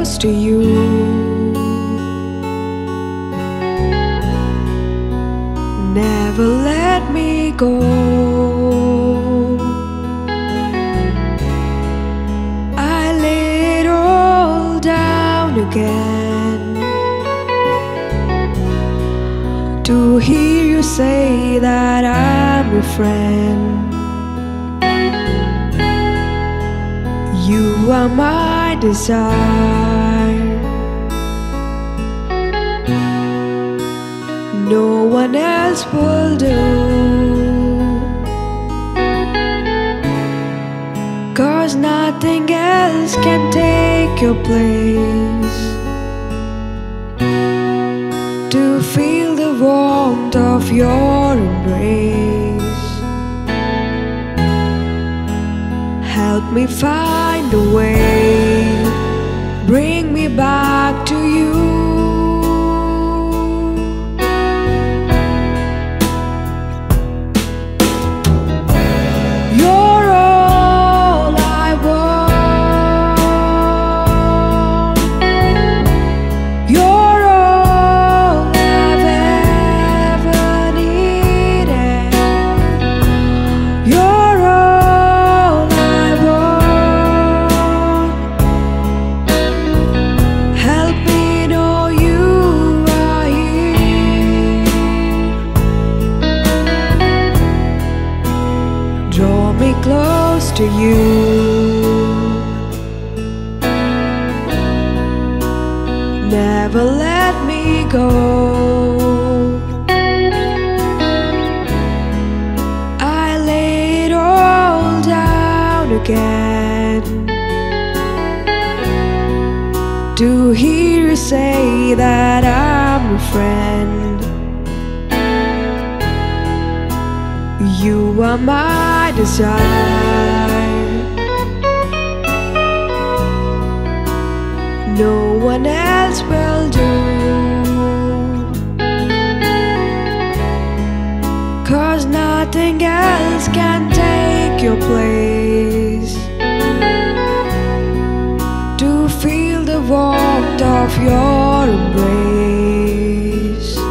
close to you. Never let me go. I lay it all down again to hear you say that I'm your friend. You are my desire. No one else will do. Cause nothing else can take your place. To feel the warmth of your embrace. Help me find a way. Bring me back to you. You're all I want. You're all I've ever needed. You're all I want. Help me know you are here. Draw me close to you. Never let me go. I lay it all down again to hear you say that I'm your friend. You are my desire. No one else will do. Cause nothing else can take your place. To feel the warmth of your embrace.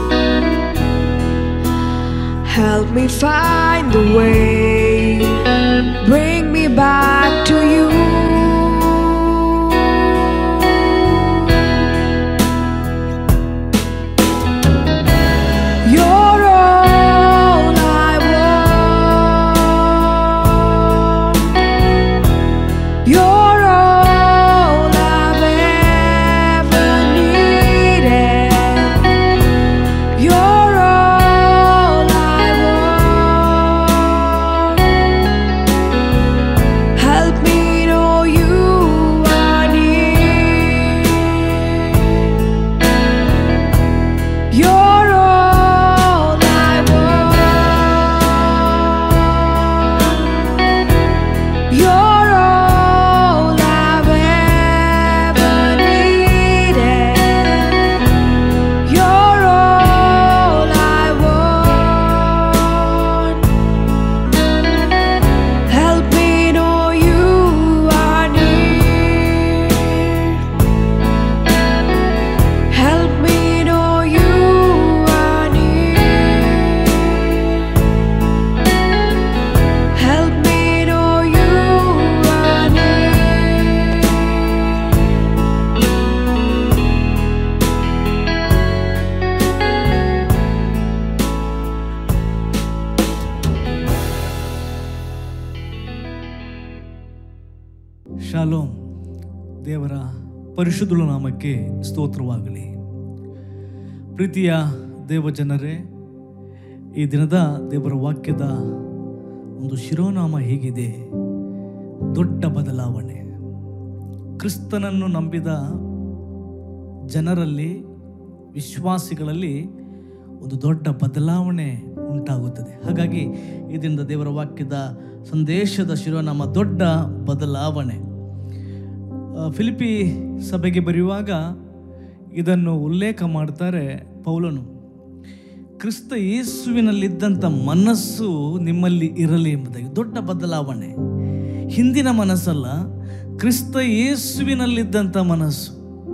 Help me find a way. Bring me back to you. You're all I want. You're all I've ever needed. You're all I want. Help me know you are near. You're all I want. You're all I've ever needed. You're all I want. Help me know you are near. Help me know you are near. Help me know you are near. ಶಾಲೋಮ್ ದೇವರ ಪರಿಶುದ್ಧ ನಾಮಕ್ಕೆ ಸ್ತೋತ್ರವಾಗಲಿ ಪ್ರೀತಿಯ ದೇವಜನರೇ ಈ ದಿನದ ದೇವರ ವಾಕ್ಯದ ಒಂದು ಶಿರೋನಾಮ ಹೇಗಿದೆ ದೊಡ್ಡ ಬದಲಾವಣೆ ಕ್ರಿಸ್ತನನ್ನು ನಂಬಿದ ಜನರಲ್ಲಿ ವಿಶ್ವಾಸಿಗಳಲ್ಲಿ ಒಂದು ದೊಡ್ಡ ಬದಲಾವಣೆ ಉಂಟಾಗುತ್ತದೆ ಹಾಗಾಗಿ ಇದರಿಂದ ದೇವರ ವಾಕ್ಯದ ಸಂದೇಶದ ಶಿರೋನಾಮ ದೊಡ್ಡ ಬದಲಾವಣೆ ಆ, ಫಿಲಿಪಿ ಸಭೆಗೆ ಬರೆಯುವಾಗ ಇದನ್ನು ಉಲ್ಲೇಖ ಮಾಡ್ತಾರೆ ಪೌಲನು ಕ್ರಿಸ್ತ ಯೇಸುವಿನಲ್ಲಿದ್ದಂಥ ಮನಸ್ಸು ನಿಮ್ಮಲ್ಲಿ ಇರಲಿ ಎಂಬುದಾಗಿ ದೊಡ್ಡ ಬದಲಾವಣೆ ಹಿಂದಿನ ಮನಸ್ಸಲ್ಲ ಕ್ರಿಸ್ತ ಯೇಸುವಿನಲ್ಲಿದ್ದಂಥ ಮನಸ್ಸು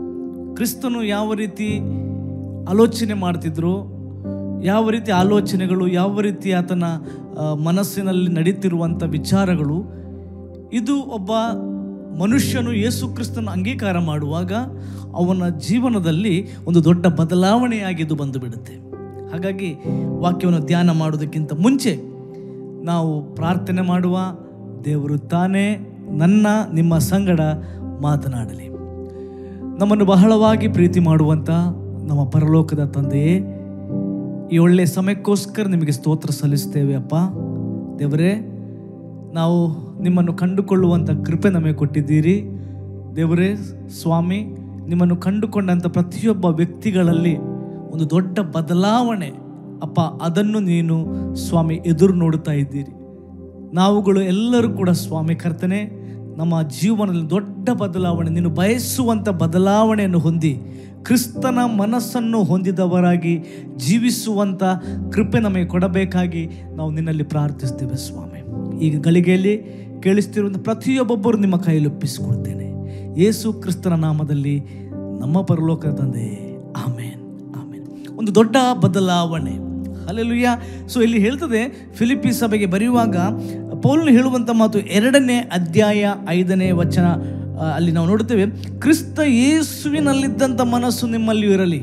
ಕ್ರಿಸ್ತನು ಯಾವ ರೀತಿ ಆಲೋಚನೆ ಮಾಡ್ತಿದ್ರು ಯಾವ ರೀತಿ ಆಲೋಚನೆಗಳು ಯಾವ ರೀತಿ ಆತನ ಆ, ಮನಸ್ಸಿನಲ್ಲಿ ನಡೀತಿರುವಂಥ ವಿಚಾರಗಳು ಇದು ಒಬ್ಬ ಮನುಷ್ಯನು ಯೇಸು ಕ್ರಿಸ್ತನ ಅಂಗೀಕಾರ ಮಾಡುವಾಗ ಅವನ ಜೀವನದಲ್ಲಿ ಒಂದು ದೊಡ್ಡ ಬದಲಾವಣೆಯಾಗಿದ್ದು ಬಂದು ಬಿಡುತ್ತೆ ಹಾಗಾಗಿ ವಾಕ್ಯವನ್ನು ಧ್ಯಾನ ಮಾಡೋದಕ್ಕಿಂತ ಮುಂಚೆ ನಾವು ಪ್ರಾರ್ಥನೆ ಮಾಡುವ ದೇವರು ತಾನೇ ನನ್ನ ನಿಮ್ಮ ಸಂಗಡ ಮಾತನಾಡಲಿ ನಮ್ಮನ್ನು ಬಹಳವಾಗಿ ಪ್ರೀತಿ ಮಾಡುವಂಥ ನಮ್ಮ ಪರಲೋಕದ ತಂದೆಯೇ ಈ ಒಳ್ಳೆಯ ಸಮಯಕ್ಕೋಸ್ಕರ ನಿಮಗೆ ಸ್ತೋತ್ರ ಸಲ್ಲಿಸ್ತೇವೆ ಅಪ್ಪ ದೇವರೇ ನಾವು ನಿಮ್ಮನ್ನು ಕಂಡುಕೊಳ್ಳುವಂಥ ಕೃಪೆ ನಮಗೆ ಕೊಟ್ಟಿದ್ದೀರಿ ದೇವರೇ ಸ್ವಾಮಿ ನಿಮ್ಮನ್ನು ಕಂಡುಕೊಂಡಂಥ ಪ್ರತಿಯೊಬ್ಬ ವ್ಯಕ್ತಿಗಳಲ್ಲಿ ಒಂದು ದೊಡ್ಡ ಬದಲಾವಣೆ ಅಪ್ಪ ಅದನ್ನು ನೀನು ಸ್ವಾಮಿ ಎದುರು ನೋಡುತ್ತಾ ಇದ್ದೀರಿ ನಾವುಗಳು ಎಲ್ಲರೂ ಕೂಡ ಸ್ವಾಮಿ ಕರ್ತನೆ ನಮ್ಮ ಜೀವನದಲ್ಲಿ ದೊಡ್ಡ ಬದಲಾವಣೆ ನೀನು ಬಯಸುವಂಥ ಬದಲಾವಣೆಯನ್ನು ಹೊಂದಿ ಕ್ರಿಸ್ತನ ಮನಸ್ಸನ್ನು ಹೊಂದಿದವರಾಗಿ ಜೀವಿಸುವಂಥ ಕೃಪೆ ನಮಗೆ ಕೊಡಬೇಕಾಗಿ ನಾವು ನಿನ್ನಲ್ಲಿ ಪ್ರಾರ್ಥಿಸ್ತೇವೆ ಸ್ವಾಮಿ ಈಗ ಗಳಿಗೆಯಲ್ಲಿ ಕೇಳಿಸ್ತಿರುವಂಥ ಪ್ರತಿಯೊಬ್ಬೊಬ್ಬರು ನಿಮ್ಮ ಕೈಯಲ್ಲಿ ಒಪ್ಪಿಸಿಕೊಡ್ತೇನೆ ಯೇಸು ಕ್ರಿಸ್ತನ ನಾಮದಲ್ಲಿ ನಮ್ಮ ಪರಲೋಕ ತಂದೆ ಆಮೇನ್ ಆಮೇನ್ ಒಂದು ದೊಡ್ಡ ಬದಲಾವಣೆ ಅಲ್ಲೆಲುಯ್ಯ ಸೊ ಇಲ್ಲಿ ಹೇಳ್ತದೆ ಫಿಲಿಪಿ ಸಭೆಗೆ ಬರೆಯುವಾಗ ಪೌಲನು ಹೇಳುವಂಥ ಮಾತು ಎರಡನೇ ಅಧ್ಯಾಯ ಐದನೇ ವಚನ ಆ, ಅಲ್ಲಿ ನಾವು ನೋಡುತ್ತೇವೆ ಕ್ರಿಸ್ತ ಯೇಸುವಿನಲ್ಲಿದ್ದಂಥ ಮನಸ್ಸು ನಿಮ್ಮಲ್ಲಿಯೂ ಇರಲಿ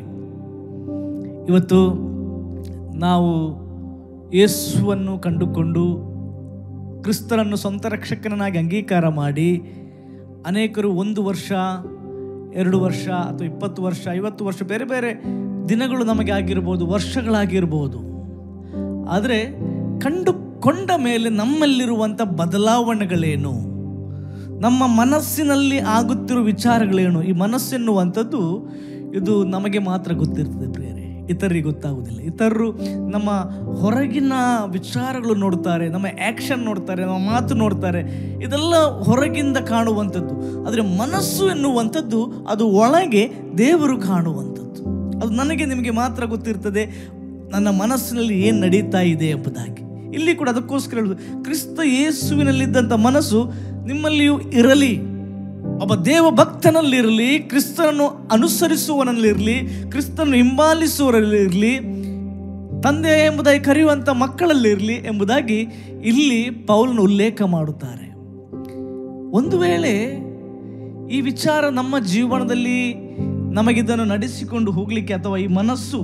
ಇವತ್ತು ನಾವು ಯೇಸುವನ್ನು ಕಂಡುಕೊಂಡು ಕ್ರಿಸ್ತನನ್ನು ಸ್ವಂತ ರಕ್ಷಕನಾಗಿ ಅಂಗೀಕಾರ ಮಾಡಿ ಅನೇಕರು ಒಂದು ವರ್ಷ ಎರಡು ವರ್ಷ ಅಥವಾ ಇಪ್ಪತ್ತು ವರ್ಷ ಐವತ್ತು ವರ್ಷ ಬೇರೆ ಬೇರೆ ದಿನಗಳು ನಮಗೆ ಆಗಿರ್ಬೋದು ವರ್ಷಗಳಾಗಿರ್ಬೋದು ಆದರೆ ಕಂಡುಕೊಂಡ ಮೇಲೆ ನಮ್ಮಲ್ಲಿರುವಂಥ ಬದಲಾವಣೆಗಳೇನು ನಮ್ಮ ಮನಸ್ಸಿನಲ್ಲಿ ಆಗುತ್ತಿರುವ ವಿಚಾರಗಳೇನು ಈ ಮನಸ್ಸೆನ್ನುವಂಥದ್ದು ಇದು ನಮಗೆ ಮಾತ್ರ ಗೊತ್ತಿರ್ತದೆ ಪ್ರಿಯರೇ ಇತರರಿಗೆ ಗೊತ್ತಾಗುವುದಿಲ್ಲ ಇತರರು ನಮ್ಮ ಹೊರಗಿನ ವಿಚಾರಗಳು ನೋಡ್ತಾರೆ ನಮ್ಮ ಆ್ಯಕ್ಷನ್ ನೋಡ್ತಾರೆ ನಮ್ಮ ಮಾತು ನೋಡ್ತಾರೆ ಇದೆಲ್ಲ ಹೊರಗಿಂದ ಕಾಣುವಂಥದ್ದು ಆದರೆ ಮನಸ್ಸು ಎನ್ನುವಂಥದ್ದು ಅದು ಒಳಗೆ ದೇವರು ಕಾಣುವಂಥದ್ದು ಅದು ನನಗೆ ನಿಮಗೆ ಮಾತ್ರ ಗೊತ್ತಿರ್ತದೆ ನನ್ನ ಮನಸ್ಸಿನಲ್ಲಿ ಏನು ನಡೀತಾ ಇದೆ ಎಂಬುದಾಗಿ ಇಲ್ಲಿ ಕೂಡ ಅದಕ್ಕೋಸ್ಕರ ಹೇಳುದು ಕ್ರಿಸ್ತ ಯೇಸುವಿನಲ್ಲಿದ್ದಂಥ ಮನಸ್ಸು ನಿಮ್ಮಲ್ಲಿಯೂ ಇರಲಿ ಒಬ್ಬ ದೇವ ಭಕ್ತನಲ್ಲಿರಲಿ ಕ್ರಿಸ್ತನನ್ನು ಅನುಸರಿಸುವನಲ್ಲಿರಲಿ ಕ್ರಿಸ್ತನನ್ನು ಹಿಂಬಾಲಿಸುವವರಲ್ಲಿರಲಿ ತಂದೆ ಎಂಬುದಾಗಿ ಕರೆಯುವಂಥ ಮಕ್ಕಳಲ್ಲಿರಲಿ ಎಂಬುದಾಗಿ ಇಲ್ಲಿ ಪೌಲನು ಉಲ್ಲೇಖ ಮಾಡುತ್ತಾರೆ ಒಂದು ವೇಳೆ ಈ ವಿಚಾರ ನಮ್ಮ ಜೀವನದಲ್ಲಿ ನಮಗಿದನ್ನು ನಡೆಸಿಕೊಂಡು ಹೋಗಲಿಕ್ಕೆ ಅಥವಾ ಈ ಮನಸ್ಸು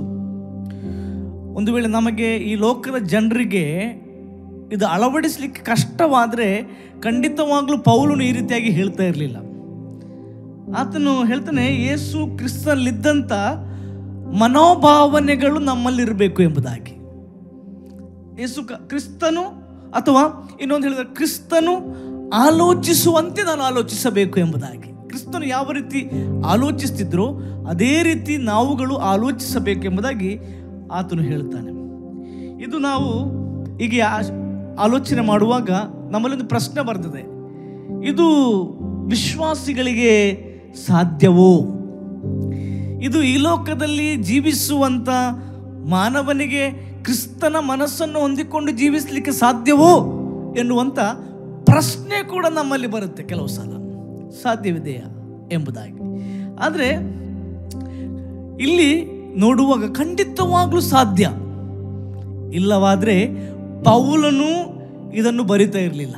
ಒಂದು ವೇಳೆ ನಮಗೆ ಈ ಲೋಕದ ಜನರಿಗೆ ಇದು ಅಳವಡಿಸಲಿಕ್ಕೆ ಕಷ್ಟವಾದರೆ ಖಂಡಿತವಾಗ್ಲೂ ಪೌಲನು ಈ ರೀತಿಯಾಗಿ ಹೇಳ್ತಾ ಇರಲಿಲ್ಲ ಆತನು ಹೇಳ್ತಾನೆ ಯೇಸು ಕ್ರಿಸ್ತನಲ್ಲಿದ್ದಂಥ ಮನೋಭಾವನೆಗಳು ನಮ್ಮಲ್ಲಿರಬೇಕು ಎಂಬುದಾಗಿ ಯೇಸು ಕ- ಕ್ರಿಸ್ತನು ಅಥವಾ ಇನ್ನೊಂದು ಹೇಳಿದ್ರೆ ಕ್ರಿಸ್ತನು ಆಲೋಚಿಸುವಂತೆ ನಾನು ಆಲೋಚಿಸಬೇಕು ಎಂಬುದಾಗಿ ಕ್ರಿಸ್ತನು ಯಾವ ರೀತಿ ಆಲೋಚಿಸ್ತಿದ್ರೋ ಅದೇ ರೀತಿ ನಾವುಗಳು ಆಲೋಚಿಸಬೇಕು ಎಂಬುದಾಗಿ ಆತನು ಹೇಳ್ತಾನೆ ಇದು ನಾವು ಹೀಗೆ ಆ- ಆಲೋಚನೆ ಮಾಡುವಾಗ ನಮ್ಮಲ್ಲೊಂದು ಪ್ರಶ್ನೆ ಬರ್ತದೆ ಇದು ವಿಶ್ವಾಸಿಗಳಿಗೆ ಸಾಧ್ಯವೋ ಇದು ಈ ಲೋಕದಲ್ಲಿ ಜೀವಿಸುವಂಥ ಮಾನವನಿಗೆ ಕ್ರಿಸ್ತನ ಮನಸ್ಸನ್ನು ಹೊಂದಿಕೊಂಡು ಜೀವಿಸಲಿಕ್ಕೆ ಸಾಧ್ಯವೋ ಎನ್ನುವಂಥ ಪ್ರಶ್ನೆ ಕೂಡ ನಮ್ಮಲ್ಲಿ ಬರುತ್ತೆ ಕೆಲವು ಸಲ ಸಾಧ್ಯವಿದೆಯಾ ಎಂಬುದಾಗಿ ಆದರೆ ಇಲ್ಲಿ ನೋಡುವಾಗ ಖಂಡಿತವಾಗ್ಲೂ ಸಾಧ್ಯ ಇಲ್ಲವಾದರೆ ಪೌಲನು ಇದನ್ನು ಬರಿತಾ ಇರಲಿಲ್ಲ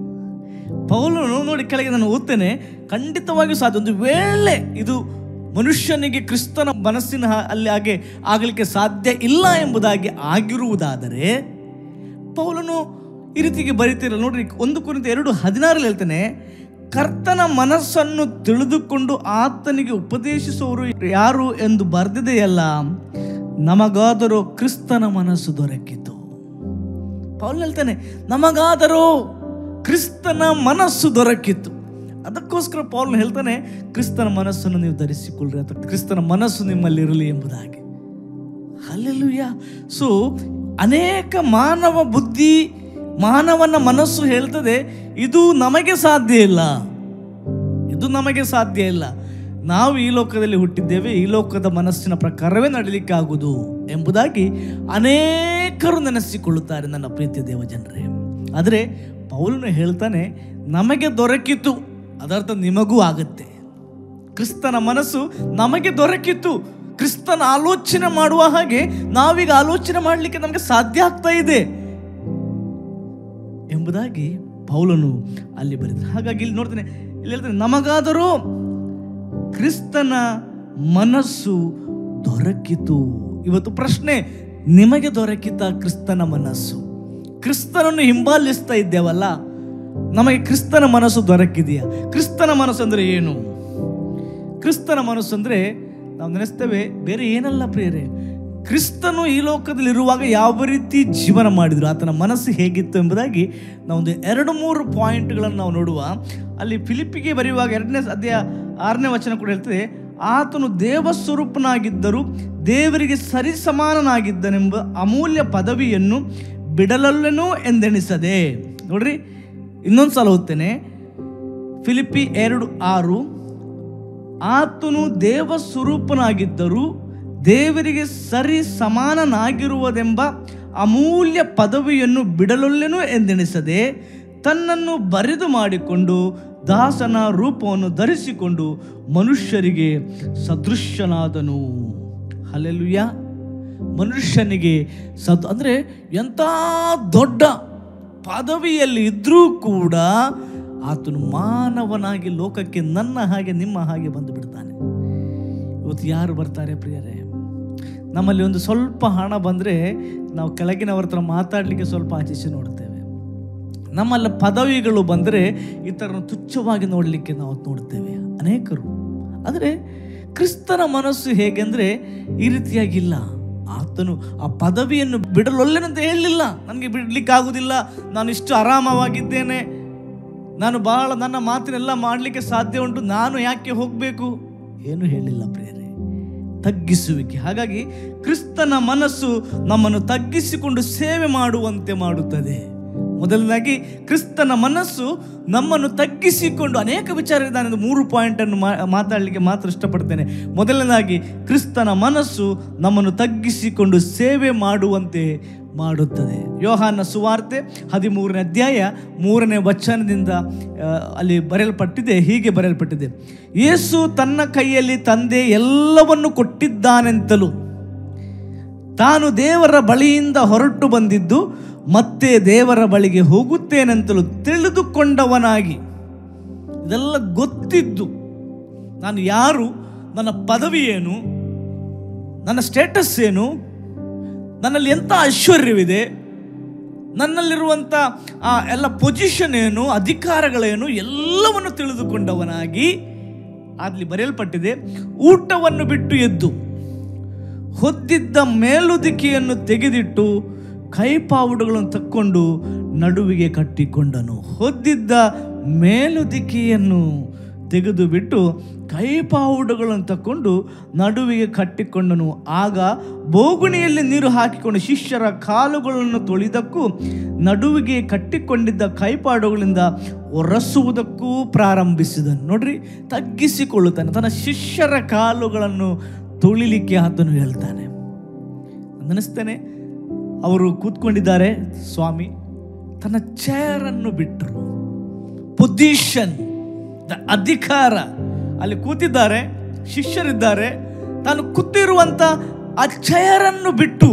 ಪೌಲನು ನೋಡಿ ಕೆಳಗೆ ನಾನು ಓದ್ತೇನೆ ಖಂಡಿತವಾಗಿಯೂ ಸಾಧ್ಯ ಒಂದು ವೇಳೆ ಇದು ಮನುಷ್ಯನಿಗೆ ಕ್ರಿಸ್ತನ ಮನಸ್ಸಿನ ಹಾ- ಅಲ್ಲಿ ಹಾಗೆ ಆಗಲಿಕ್ಕೆ ಸಾಧ್ಯ ಇಲ್ಲ ಎಂಬುದಾಗಿ ಆಗಿರುವುದಾದರೆ ಪೌಲನು ಈ ರೀತಿಗೆ ಬರೀತಿರಲ್ಲ ನೋಡ್ರಿ ಒಂದು ಕುರಿತು ಎರಡು ಹದಿನಾರಲ್ಲಿ ಹೇಳ್ತಾನೆ ಕರ್ತನ ಮನಸ್ಸನ್ನು ತಿಳಿದುಕೊಂಡು ಆತನಿಗೆ ಉಪದೇಶಿಸುವವರು ಯಾರು ಎಂದು ಬರೆದಿದೆಯಲ್ಲ ನಮಗಾದರೂ ಕ್ರಿಸ್ತನ ಮನಸ್ಸು ದೊರಕಿತು ಪೌಲ್ ಹೇಳ್ತಾನೆ ನಮಗಾದರೂ ಕ್ರಿಸ್ತನ ಮನಸ್ಸು ದೊರಕಿತ್ತು ಅದಕ್ಕೋಸ್ಕರ ಪೌಲ್ ಹೇಳ್ತಾನೆ ಕ್ರಿಸ್ತನ ಮನಸ್ಸನ್ನು ನೀವು ಧರಿಸಿಕೊಳ್ಳ್ರಿ ಅಥವಾ ಕ್ರಿಸ್ತನ ಮನಸ್ಸು ನಿಮ್ಮಲ್ಲಿ ಇರಲಿ ಎಂಬುದಾಗಿ ಅಲ್ಲೆಲ್ಲೂಯ್ಯ ಸೊ ಅನೇಕ ಮಾನವ ಬುದ್ಧಿ ಮಾನವನ ಮನಸ್ಸು ಹೇಳ್ತದೆ ಇದು ನಮಗೆ ಸಾಧ್ಯ ಇಲ್ಲ ಇದು ನಮಗೆ ಸಾಧ್ಯ ಇಲ್ಲ ನಾವು ಈ ಲೋಕದಲ್ಲಿ ಹುಟ್ಟಿದ್ದೇವೆ ಈ ಲೋಕದ ಮನಸ್ಸಿನ ಪ್ರಕಾರವೇ ನಡೀಲಿಕ್ಕಾಗುವುದು ಎಂಬುದಾಗಿ ಅನೇಕರು ನೆನೆಸಿಕೊಳ್ಳುತ್ತಾರೆ ನನ್ನ ಪ್ರೀತಿಯ ದೇವ ಜನರೇ ಆದರೆ ಪೌಲನು ಹೇಳ್ತಾನೆ ನಮಗೆ ದೊರಕಿತು ಅದರ್ಥ ನಿಮಗೂ ಆಗುತ್ತೆ ಕ್ರಿಸ್ತನ ಮನಸ್ಸು ನಮಗೆ ದೊರಕಿತ್ತು ಕ್ರಿಸ್ತನ ಆಲೋಚನೆ ಮಾಡುವ ಹಾಗೆ ನಾವೀಗ ಆಲೋಚನೆ ಮಾಡಲಿಕ್ಕೆ ನಮಗೆ ಸಾಧ್ಯ ಆಗ್ತಾ ಇದೆ ಎಂಬುದಾಗಿ ಪೌಲನು ಅಲ್ಲಿ ಬರೆದ ಹಾಗಾಗಿ ಇಲ್ಲಿ ನೋಡ್ತೇನೆ ಇಲ್ಲಿ ಹೇಳ್ತಾನೆ ನಮಗಾದರೂ ಕ್ರಿಸ್ತನ ಮನಸ್ಸು ದೊರಕಿತು ಇವತ್ತು ಪ್ರಶ್ನೆ ನಿಮಗೆ ದೊರಕಿತ ಕ್ರಿಸ್ತನ ಮನಸ್ಸು ಕ್ರಿಸ್ತನನ್ನು ಹಿಂಬಾಲಿಸ್ತಾ ಇದ್ದೇವಲ್ಲ ನಮಗೆ ಕ್ರಿಸ್ತನ ಮನಸ್ಸು ದೊರಕಿದೆಯಾ ಕ್ರಿಸ್ತನ ಮನಸ್ಸು ಅಂದರೆ ಏನು ಕ್ರಿಸ್ತನ ಮನಸ್ಸು ಅಂದರೆ ನಾವು ನೆನೆಸ್ತೇವೆ ಬೇರೆ ಏನಲ್ಲ ಪ್ರಿಯರೇ ಕ್ರಿಸ್ತನು ಈ ಲೋಕದಲ್ಲಿ ಇರುವಾಗ ಯಾವ ರೀತಿ ಜೀವನ ಮಾಡಿದ್ರು ಆತನ ಮನಸ್ಸು ಹೇಗಿತ್ತು ಎಂಬುದಾಗಿ ನಾವೊಂದು ಎರಡು ಮೂರು ಪಾಯಿಂಟ್ಗಳನ್ನು ನಾವು ನೋಡುವ ಅಲ್ಲಿ ಫಿಲಿಪಿಗೆ ಬರೆಯುವಾಗ ಎರಡನೇ ಅಧ್ಯಾಯ ಆರನೇ ವಚನ ಕೂಡ ಹೇಳ್ತದೆ ಆತನು ದೇವಸ್ವರೂಪನಾಗಿದ್ದರೂ ದೇವರಿಗೆ ಸರಿಸಮಾನನಾಗಿದ್ದನೆಂಬ ಅಮೂಲ್ಯ ಪದವಿಯನ್ನು ಬಿಡಲಲ್ಲನೂ ಎಂದೆಣಿಸದೆ ನೋಡ್ರಿ ಇನ್ನೊಂದು ಸಲ ಓದ್ತೇನೆ ಫಿಲಿಪಿ ಎರಡು ಆರು ಆತನು ದೇವ ಸ್ವರೂಪನಾಗಿದ್ದರೂ ದೇವರಿಗೆ ಸರಿ ಸಮಾನನಾಗಿರುವುದೆಂಬ ಅಮೂಲ್ಯ ಪದವಿಯನ್ನು ಬಿಡಲೊಲ್ಲೆನು ಎಂದೆಣಿಸದೆ ತನ್ನನ್ನು ಬರೆದು ಮಾಡಿಕೊಂಡು ದಾಸನ ರೂಪವನ್ನು ಧರಿಸಿಕೊಂಡು ಮನುಷ್ಯರಿಗೆ ಸದೃಶ್ಯನಾದನು ಹಲೆಲುಯ್ಯ ಮನುಷ್ಯನಿಗೆ ಸದ್ ಅಂದರೆ ಎಂಥ ದೊಡ್ಡ ಪದವಿಯಲ್ಲಿ ಇದ್ರೂ ಕೂಡ ಆತನು ಮಾನವನಾಗಿ ಲೋಕಕ್ಕೆ ನನ್ನ ಹಾಗೆ ನಿಮ್ಮ ಹಾಗೆ ಬಂದು ಬಿಡ್ತಾನೆ ಇವತ್ತು ಯಾರು ಬರ್ತಾರೆ ಪ್ರಿಯರೇ ನಮ್ಮಲ್ಲಿ ಒಂದು ಸ್ವಲ್ಪ ಹಣ ಬಂದರೆ ನಾವು ಕೆಳಗಿನವ್ರ ಹತ್ರ ಮಾತಾಡಲಿಕ್ಕೆ ಸ್ವಲ್ಪ ಆಚೀಚೆ ನೋಡ್ತೇವೆ ನಮ್ಮಲ್ಲಿ ಪದವಿಗಳು ಬಂದರೆ ಇತರನ್ನು ತುಚ್ಛವಾಗಿ ನೋಡಲಿಕ್ಕೆ ನಾವು ನೋಡ್ತೇವೆ ಅನೇಕರು ಆದರೆ ಕ್ರಿಸ್ತನ ಮನಸ್ಸು ಹೇಗೆಂದರೆ ಈ ರೀತಿಯಾಗಿಲ್ಲ ಆತನು ಆ ಪದವಿಯನ್ನು ಬಿಡಲೊಲ್ಲೆನಂತ ಹೇಳಲಿಲ್ಲ ನನಗೆ ಬಿಡಲಿಕ್ಕೆ ಆಗುವುದಿಲ್ಲ ನಾನು ಇಷ್ಟು ಆರಾಮವಾಗಿದ್ದೇನೆ ನಾನು ಬಹಳ ನನ್ನ ಮಾತಿನೆಲ್ಲ ಮಾಡಲಿಕ್ಕೆ ಸಾಧ್ಯ ಉಂಟು ನಾನು ಯಾಕೆ ಹೋಗಬೇಕು ಏನು ಹೇಳಿಲ್ಲ ಪ್ರಿಯರೇ ತಗ್ಗಿಸುವಿಕೆ ಹಾಗಾಗಿ ಕ್ರಿಸ್ತನ ಮನಸ್ಸು ನಮ್ಮನ್ನು ತಗ್ಗಿಸಿಕೊಂಡು ಸೇವೆ ಮಾಡುವಂತೆ ಮಾಡುತ್ತದೆ ಮೊದಲನೇದಾಗಿ ಕ್ರಿಸ್ತನ ಮನಸ್ಸು ನಮ್ಮನ್ನು ತಗ್ಗಿಸಿಕೊಂಡು ಅನೇಕ ವಿಚಾರ ಇದೆ ನಾನು ಮೂರು ಪಾಯಿಂಟನ್ನು ಮಾ ಮಾತಾಡಲಿಕ್ಕೆ ಮಾತ್ರ ಇಷ್ಟಪಡ್ತೇನೆ ಮೊದಲನೇದಾಗಿ ಕ್ರಿಸ್ತನ ಮನಸ್ಸು ನಮ್ಮನ್ನು ತಗ್ಗಿಸಿಕೊಂಡು ಸೇವೆ ಮಾಡುವಂತೆ ಮಾಡುತ್ತದೆ ಯೋಹಾನ ಸುವಾರ್ತೆ ಹದಿಮೂರನೇ ಅಧ್ಯಾಯ ಮೂರನೇ ವಚನದಿಂದ ಆ, ಅಲ್ಲಿ ಬರೆಯಲ್ಪಟ್ಟಿದೆ ಹೀಗೆ ಬರೆಯಲ್ಪಟ್ಟಿದೆ ಯೇಸು ತನ್ನ ಕೈಯಲ್ಲಿ ತಂದೆ ಎಲ್ಲವನ್ನು ಕೊಟ್ಟಿದ್ದಾನೆಂತಲೂ ತಾನು ದೇವರ ಬಳಿಯಿಂದ ಹೊರಟು ಬಂದಿದ್ದು ಮತ್ತೆ ದೇವರ ಬಳಿಗೆ ಹೋಗುತ್ತೇನೆಂತಲೂ ತಿಳಿದುಕೊಂಡವನಾಗಿ ಇದೆಲ್ಲ ಗೊತ್ತಿದ್ದು ನಾನು ಯಾರು ನನ್ನ ಪದವಿ ಏನು ನನ್ನ ಸ್ಟೇಟಸ್ ಏನು ನನ್ನಲ್ಲಿ ಎಂಥ ಐಶ್ವರ್ಯವಿದೆ ನನ್ನಲ್ಲಿರುವಂಥ ಆ ಎಲ್ಲ ಪೊಸಿಷನ್ ಏನು ಅಧಿಕಾರಗಳೇನು ಎಲ್ಲವನ್ನು ತಿಳಿದುಕೊಂಡವನಾಗಿ ಅಲ್ಲಿ ಬರೆಯಲ್ಪಟ್ಟಿದೆ ಊಟವನ್ನು ಬಿಟ್ಟು ಎದ್ದು ಹೊದ್ದಿದ್ದ ಮೇಲುದಿಕೆಯನ್ನು ತೆಗೆದಿಟ್ಟು ಕೈಪಾವುಡುಗಳನ್ನು ತಕ್ಕೊಂಡು ನಡುವಿಗೆ ಕಟ್ಟಿಕೊಂಡನು ಹೊದ್ದಿದ್ದ ಮೇಲುದಿಕೆಯನ್ನು ತೆಗೆದು ಬಿಟ್ಟು ಕೈಪಾವುಡುಗಳನ್ನು ತಕ್ಕೊಂಡು ನಡುವಿಗೆ ಕಟ್ಟಿಕೊಂಡನು ಆಗ ಬೋಗುಣಿಯಲ್ಲಿ ನೀರು ಹಾಕಿಕೊಂಡು ಶಿಷ್ಯರ ಕಾಲುಗಳನ್ನು ತೊಳೆದಕ್ಕೂ ನಡುವಿಗೆ ಕಟ್ಟಿಕೊಂಡಿದ್ದ ಕೈಪಾಡುಗಳಿಂದ ಒರೆಸುವುದಕ್ಕೂ ಪ್ರಾರಂಭಿಸಿದನು ನೋಡ್ರಿ ತಗ್ಗಿಸಿಕೊಳ್ಳುತ್ತಾನೆ ತನ್ನ ಶಿಷ್ಯರ ಕಾಲುಗಳನ್ನು ತುಳಿಲಿಕ್ಕೆ ಆತನು ಹೇಳ್ತಾನೆ ನೆನೆಸ್ತೇನೆ ಅವರು ಕೂತ್ಕೊಂಡಿದ್ದಾರೆ ಸ್ವಾಮಿ ತನ್ನ ಚೇರನ್ನು ಬಿಟ್ಟರು ಪೊಸಿಷನ್ ದ ಅಧಿಕಾರ ಅಲ್ಲಿ ಕೂತಿದ್ದಾರೆ ಶಿಷ್ಯರಿದ್ದಾರೆ ತಾನು ಕೂತಿರುವಂಥ ಆ ಚೇರನ್ನು ಬಿಟ್ಟು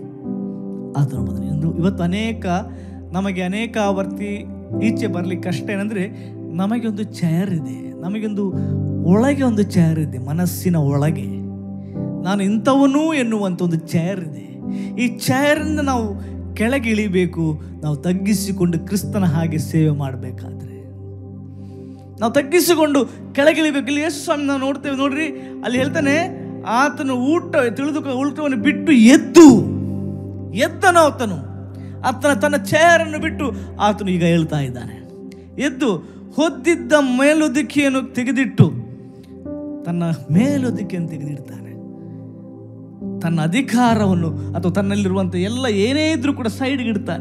ಆತನು ಬಂದನು ಇಂದು ಇವತ್ತು ಅನೇಕ ನಮಗೆ ಅನೇಕ ಆವರ್ತಿ ಈಚೆ ಬರಲಿಕ್ಕೆ ಕಷ್ಟ ಏನಂದರೆ ನಮಗೆ ಒಂದು ಚೇರ್ ಇದೆ ನಮಗೊಂದು ಒಳಗೆ ಒಂದು ಚೇರ್ ಇದೆ ಮನಸ್ಸಿನ ಒಳಗೆ ನಾನು ಇಂಥವನು ಎನ್ನುವಂಥ ಒಂದು ಚೇರ್ ಇದೆ ಈ ಚೇರಿಂದ ನಾವು ಕೆಳಗೆ ಇಳಿಬೇಕು ನಾವು ತಗ್ಗಿಸಿಕೊಂಡು ಕ್ರಿಸ್ತನ ಹಾಗೆ ಸೇವೆ ಮಾಡಬೇಕಾದ್ರೆ ನಾವು ತಗ್ಗಿಸಿಕೊಂಡು ಕೆಳಗಿಳಿಬೇಕು ಇಲ್ಲಿ ಯೇಸು ಸ್ವಾಮಿ ನಾವು ನೋಡ್ತೇವೆ ನೋಡ್ರಿ ಅಲ್ಲಿ ಹೇಳ್ತಾನೆ ಆತನು ಊಟ ತಿಳಿದು ಊಟವನ್ನು ಬಿಟ್ಟು ಎದ್ದು ಎದ್ದನು ಆತನು ಆತನ ತನ್ನ ಚೇರನ್ನು ಬಿಟ್ಟು ಆತನು ಈಗ ಹೇಳ್ತಾ ಇದ್ದಾನೆ ಎದ್ದು ಹೊದ್ದಿದ್ದ ಮೇಲುದಿಕೆಯನ್ನು ತೆಗೆದಿಟ್ಟು ತನ್ನ ಮೇಲುದಿಕೆಯನ್ನು ತೆಗೆದಿಡ್ತಾನೆ ತನ್ನ ಅಧಿಕಾರವನ್ನು ಅಥವಾ ತನ್ನಲ್ಲಿರುವಂಥ ಎಲ್ಲ ಏನೇ ಇದ್ರೂ ಕೂಡ ಸೈಡ್ಗೆ ಇಡ್ತಾನೆ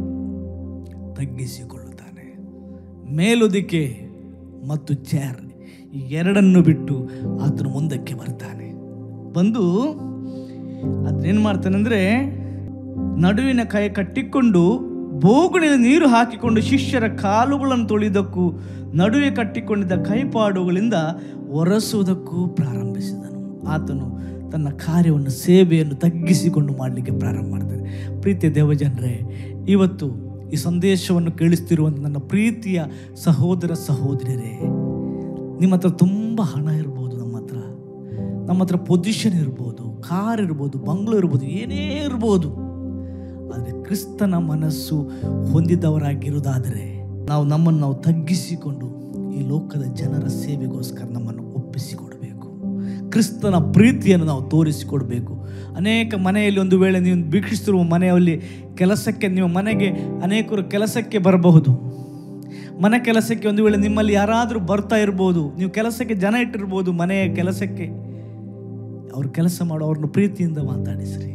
ತಗ್ಗಿಸಿಕೊಳ್ಳುತ್ತಾನೆ ಮೇಲುದಿಕೆ ಮತ್ತು ಚೇರ್ ಈ ಎರಡನ್ನು ಬಿಟ್ಟು ಆತನು ಮುಂದಕ್ಕೆ ಬರ್ತಾನೆ ಬಂದು ಅದನ್ನೇನು ಮಾಡ್ತಾನೆ ಅಂದರೆ ನಡುವಿನ ಕೈ ಕಟ್ಟಿಕೊಂಡು ಬೋಗುಣಿನ ನೀರು ಹಾಕಿಕೊಂಡು ಶಿಷ್ಯರ ಕಾಲುಗಳನ್ನು ತೊಳೆಯುವುದಕ್ಕೂ ನಡುವೆ ಕಟ್ಟಿಕೊಂಡಿದ್ದ ಕೈಪಾಡುಗಳಿಂದ ಒರೆಸುವುದಕ್ಕೂ ಪ್ರಾರಂಭಿಸಿದನು ಆತನು ತನ್ನ ಕಾರ್ಯವನ್ನು ಸೇವೆಯನ್ನು ತಗ್ಗಿಸಿಕೊಂಡು ಮಾಡಲಿಕ್ಕೆ ಪ್ರಾರಂಭ ಮಾಡ್ತಾನೆ ಪ್ರೀತಿಯ ದೇವಜನರೇ ಇವತ್ತು ಈ ಸಂದೇಶವನ್ನು ಕೇಳಿಸ್ತಿರುವಂಥ ನನ್ನ ಪ್ರೀತಿಯ ಸಹೋದರ ಸಹೋದರಿಯರೇ ನಿಮ್ಮ ಹತ್ರ ತುಂಬ ಹಣ ಇರ್ಬೋದು ನಮ್ಮ ಹತ್ರ ನಮ್ಮ ಹತ್ರ ಪೊಸಿಷನ್ ಇರ್ಬೋದು ಕಾರ್ ಇರ್ಬೋದು ಬಂಗ್ಲೋ ಇರ್ಬೋದು ಏನೇ ಇರ್ಬೋದು ಆದರೆ ಕ್ರಿಸ್ತನ ಮನಸ್ಸು ಹೊಂದಿದವರಾಗಿರುವುದಾದರೆ ನಾವು ನಮ್ಮನ್ನು ನಾವು ತಗ್ಗಿಸಿಕೊಂಡು ಈ ಲೋಕದ ಜನರ ಸೇವೆಗೋಸ್ಕರ ನಮ್ಮನ್ನು ಒಪ್ಪಿಸಿಕೊಡಬೇಕು ಕ್ರಿಸ್ತನ ಪ್ರೀತಿಯನ್ನು ನಾವು ತೋರಿಸಿಕೊಡಬೇಕು ಅನೇಕ ಮನೆಯಲ್ಲಿ ಒಂದು ವೇಳೆ ನೀವು ವೀಕ್ಷಿಸ್ತಿರುವ ಮನೆಯಲ್ಲಿ ಕೆಲಸಕ್ಕೆ ನೀವು ಮನೆಗೆ ಅನೇಕರು ಕೆಲಸಕ್ಕೆ ಬರಬಹುದು ಮನೆ ಕೆಲಸಕ್ಕೆ ಒಂದು ವೇಳೆ ನಿಮ್ಮಲ್ಲಿ ಯಾರಾದರೂ ಬರ್ತಾ ಇರ್ಬೋದು ನೀವು ಕೆಲಸಕ್ಕೆ ಜನ ಇಟ್ಟಿರ್ಬೋದು ಮನೆಯ ಕೆಲಸಕ್ಕೆ ಅವ್ರು ಕೆಲಸ ಮಾಡೋ ಅವ್ರನ್ನ ಪ್ರೀತಿಯಿಂದ ಮಾತಾಡಿಸ್ರಿ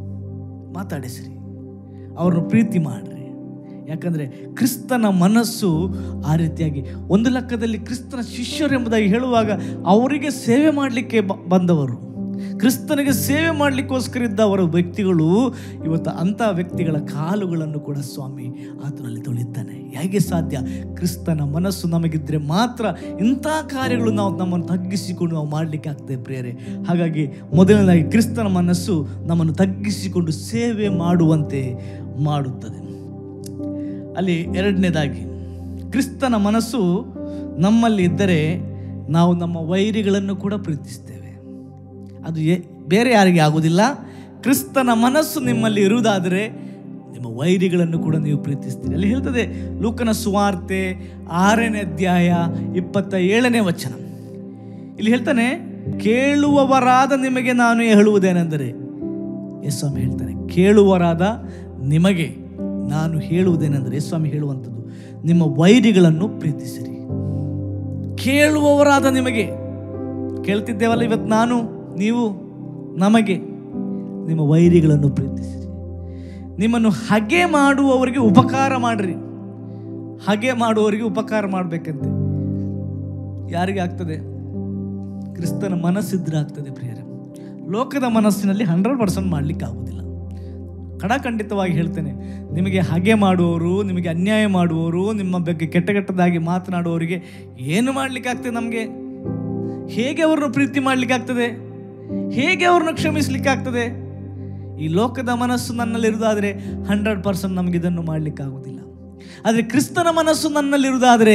ಮಾತಾಡಿಸ್ರಿ ಅವ್ರನ್ನ ಪ್ರೀತಿ ಮಾಡ್ರಿ ಯಾಕಂದರೆ ಕ್ರಿಸ್ತನ ಮನಸ್ಸು ಆ ರೀತಿಯಾಗಿ ಒಂದು ಲೆಕ್ಕದಲ್ಲಿ ಕ್ರಿಸ್ತನ ಶಿಷ್ಯರು ಎಂಬುದಾಗಿ ಹೇಳುವಾಗ ಅವರಿಗೆ ಸೇವೆ ಮಾಡಲಿಕ್ಕೆ ಬ- ಬಂದವರು ಕ್ರಿಸ್ತನಿಗೆ ಸೇವೆ ಮಾಡಲಿಕ್ಕೋಸ್ಕರ ಇದ್ದವರ ವ್ಯಕ್ತಿಗಳು ಇವತ್ತು ಅಂಥ ವ್ಯಕ್ತಿಗಳ ಕಾಲುಗಳನ್ನು ಕೂಡ ಸ್ವಾಮಿ ಆತನಲ್ಲಿ ತೊಳಿತಾನೆ ಹೇಗೆ ಸಾಧ್ಯ ಕ್ರಿಸ್ತನ ಮನಸ್ಸು ನಮಗಿದ್ರೆ ಮಾತ್ರ ಇಂಥ ಕಾರ್ಯಗಳು ನಾವು ನಮ್ಮನ್ನು ತಗ್ಗಿಸಿಕೊಂಡು ನಾವು ಮಾಡಲಿಕ್ಕೆ ಆಗ್ತದೆ ಪ್ರಿಯರೇ ಹಾಗಾಗಿ ಮೊದಲನೇದಾಗಿ ಕ್ರಿಸ್ತನ ಮನಸ್ಸು ನಮ್ಮನ್ನು ತಗ್ಗಿಸಿಕೊಂಡು ಸೇವೆ ಮಾಡುವಂತೆ ಮಾಡುತ್ತದೆ ಅಲ್ಲಿ ಎರಡನೇದಾಗಿ ಕ್ರಿಸ್ತನ ಮನಸ್ಸು ನಮ್ಮಲ್ಲಿ ಇದ್ದರೆ ನಾವು ನಮ್ಮ ವೈರಿಗಳನ್ನು ಕೂಡ ಪ್ರೀತಿಸ್ತೇವೆ ಅದು ಎ- ಬೇರೆ ಯಾರಿಗೆ ಆಗುವುದಿಲ್ಲ ಕ್ರಿಸ್ತನ ಮನಸ್ಸು ನಿಮ್ಮಲ್ಲಿ ಇರುವುದಾದರೆ ನಿಮ್ಮ ವೈರಿಗಳನ್ನು ಕೂಡ ನೀವು ಪ್ರೀತಿಸ್ತೀರಿ ಅಲ್ಲಿ ಹೇಳ್ತದೆ ಲೂಕನ ಸುವಾರ್ತೆ ಆರನೇ ಅಧ್ಯಾಯ ಇಪ್ಪತ್ತ ಏಳನೇ ವಚನ ಇಲ್ಲಿ ಹೇಳ್ತಾನೆ ಕೇಳುವವರಾದ ನಿಮಗೆ ನಾನು ಹೇಳುವುದೇನೆಂದರೆ ಯೇಸ್ವಾಮಿ ಹೇಳ್ತಾನೆ ಕೇಳುವರಾದ ನಿಮಗೆ ನಾನು ಹೇಳುವುದೇನೆಂದರೆ ಯೇಸ್ವಾಮಿ ಹೇಳುವಂಥದ್ದು ನಿಮ್ಮ ವೈರಿಗಳನ್ನು ಪ್ರೀತಿಸಿರಿ ಕೇಳುವವರಾದ ನಿಮಗೆ ಕೇಳ್ತಿದ್ದೇವಲ್ಲ ಇವತ್ತು ನಾನು ನೀವು ನಮಗೆ ನಿಮ್ಮ ವೈರಿಗಳನ್ನು ಪ್ರೀತಿಸಿರಿ ನಿಮ್ಮನ್ನು ಹಗೆ ಮಾಡುವವರಿಗೆ ಉಪಕಾರ ಮಾಡ್ರಿ ಹಗೆ ಮಾಡುವವರಿಗೆ ಉಪಕಾರ ಮಾಡಬೇಕಂತೆ ಯಾರಿಗೆ ಆಗ್ತದೆ ಕ್ರಿಸ್ತನ ಮನಸ್ಸಿದ್ರೆ ಆಗ್ತದೆ ಪ್ರಿಯರೇ ಲೋಕದ ಮನಸ್ಸಿನಲ್ಲಿ ಹಂಡ್ರೆಡ್ ಪರ್ಸೆಂಟ್ ಮಾಡಲಿಕ್ಕೆ ಆಗೋದಿಲ್ಲ ಖಡಖಂಡಿತವಾಗಿ ಹೇಳ್ತೇನೆ ನಿಮಗೆ ಹಾಗೆ ಮಾಡುವವರು ನಿಮಗೆ ಅನ್ಯಾಯ ಮಾಡುವವರು ನಿಮ್ಮ ಬಗ್ಗೆ ಕೆಟ್ಟ ಕೆಟ್ಟದಾಗಿ ಮಾತನಾಡುವವರಿಗೆ ಏನು ಮಾಡಲಿಕ್ಕೆ ಆಗ್ತದೆ ನಮಗೆ ಹೇಗೆ ಅವ್ರನ್ನ ಪ್ರೀತಿ ಮಾಡಲಿಕ್ಕೆ ಆಗ್ತದೆ ಹೇಗೆ ಅವ್ರನ್ನ ಕ್ಷಮಿಸಲಿಕ್ಕೆ ಆಗ್ತದೆ ಈ ಲೋಕದ ಮನಸ್ಸು ನನ್ನಲ್ಲಿರುವುದಾದರೆ ಹಂಡ್ರೆಡ್ ಪರ್ಸೆಂಟ್ ನಮಗೆ ಇದನ್ನು ಮಾಡಲಿಕ್ಕೆ ಆಗೋದಿಲ್ಲ ಆದರೆ ಕ್ರಿಸ್ತನ ಮನಸ್ಸು ನನ್ನಲ್ಲಿರುವುದಾದರೆ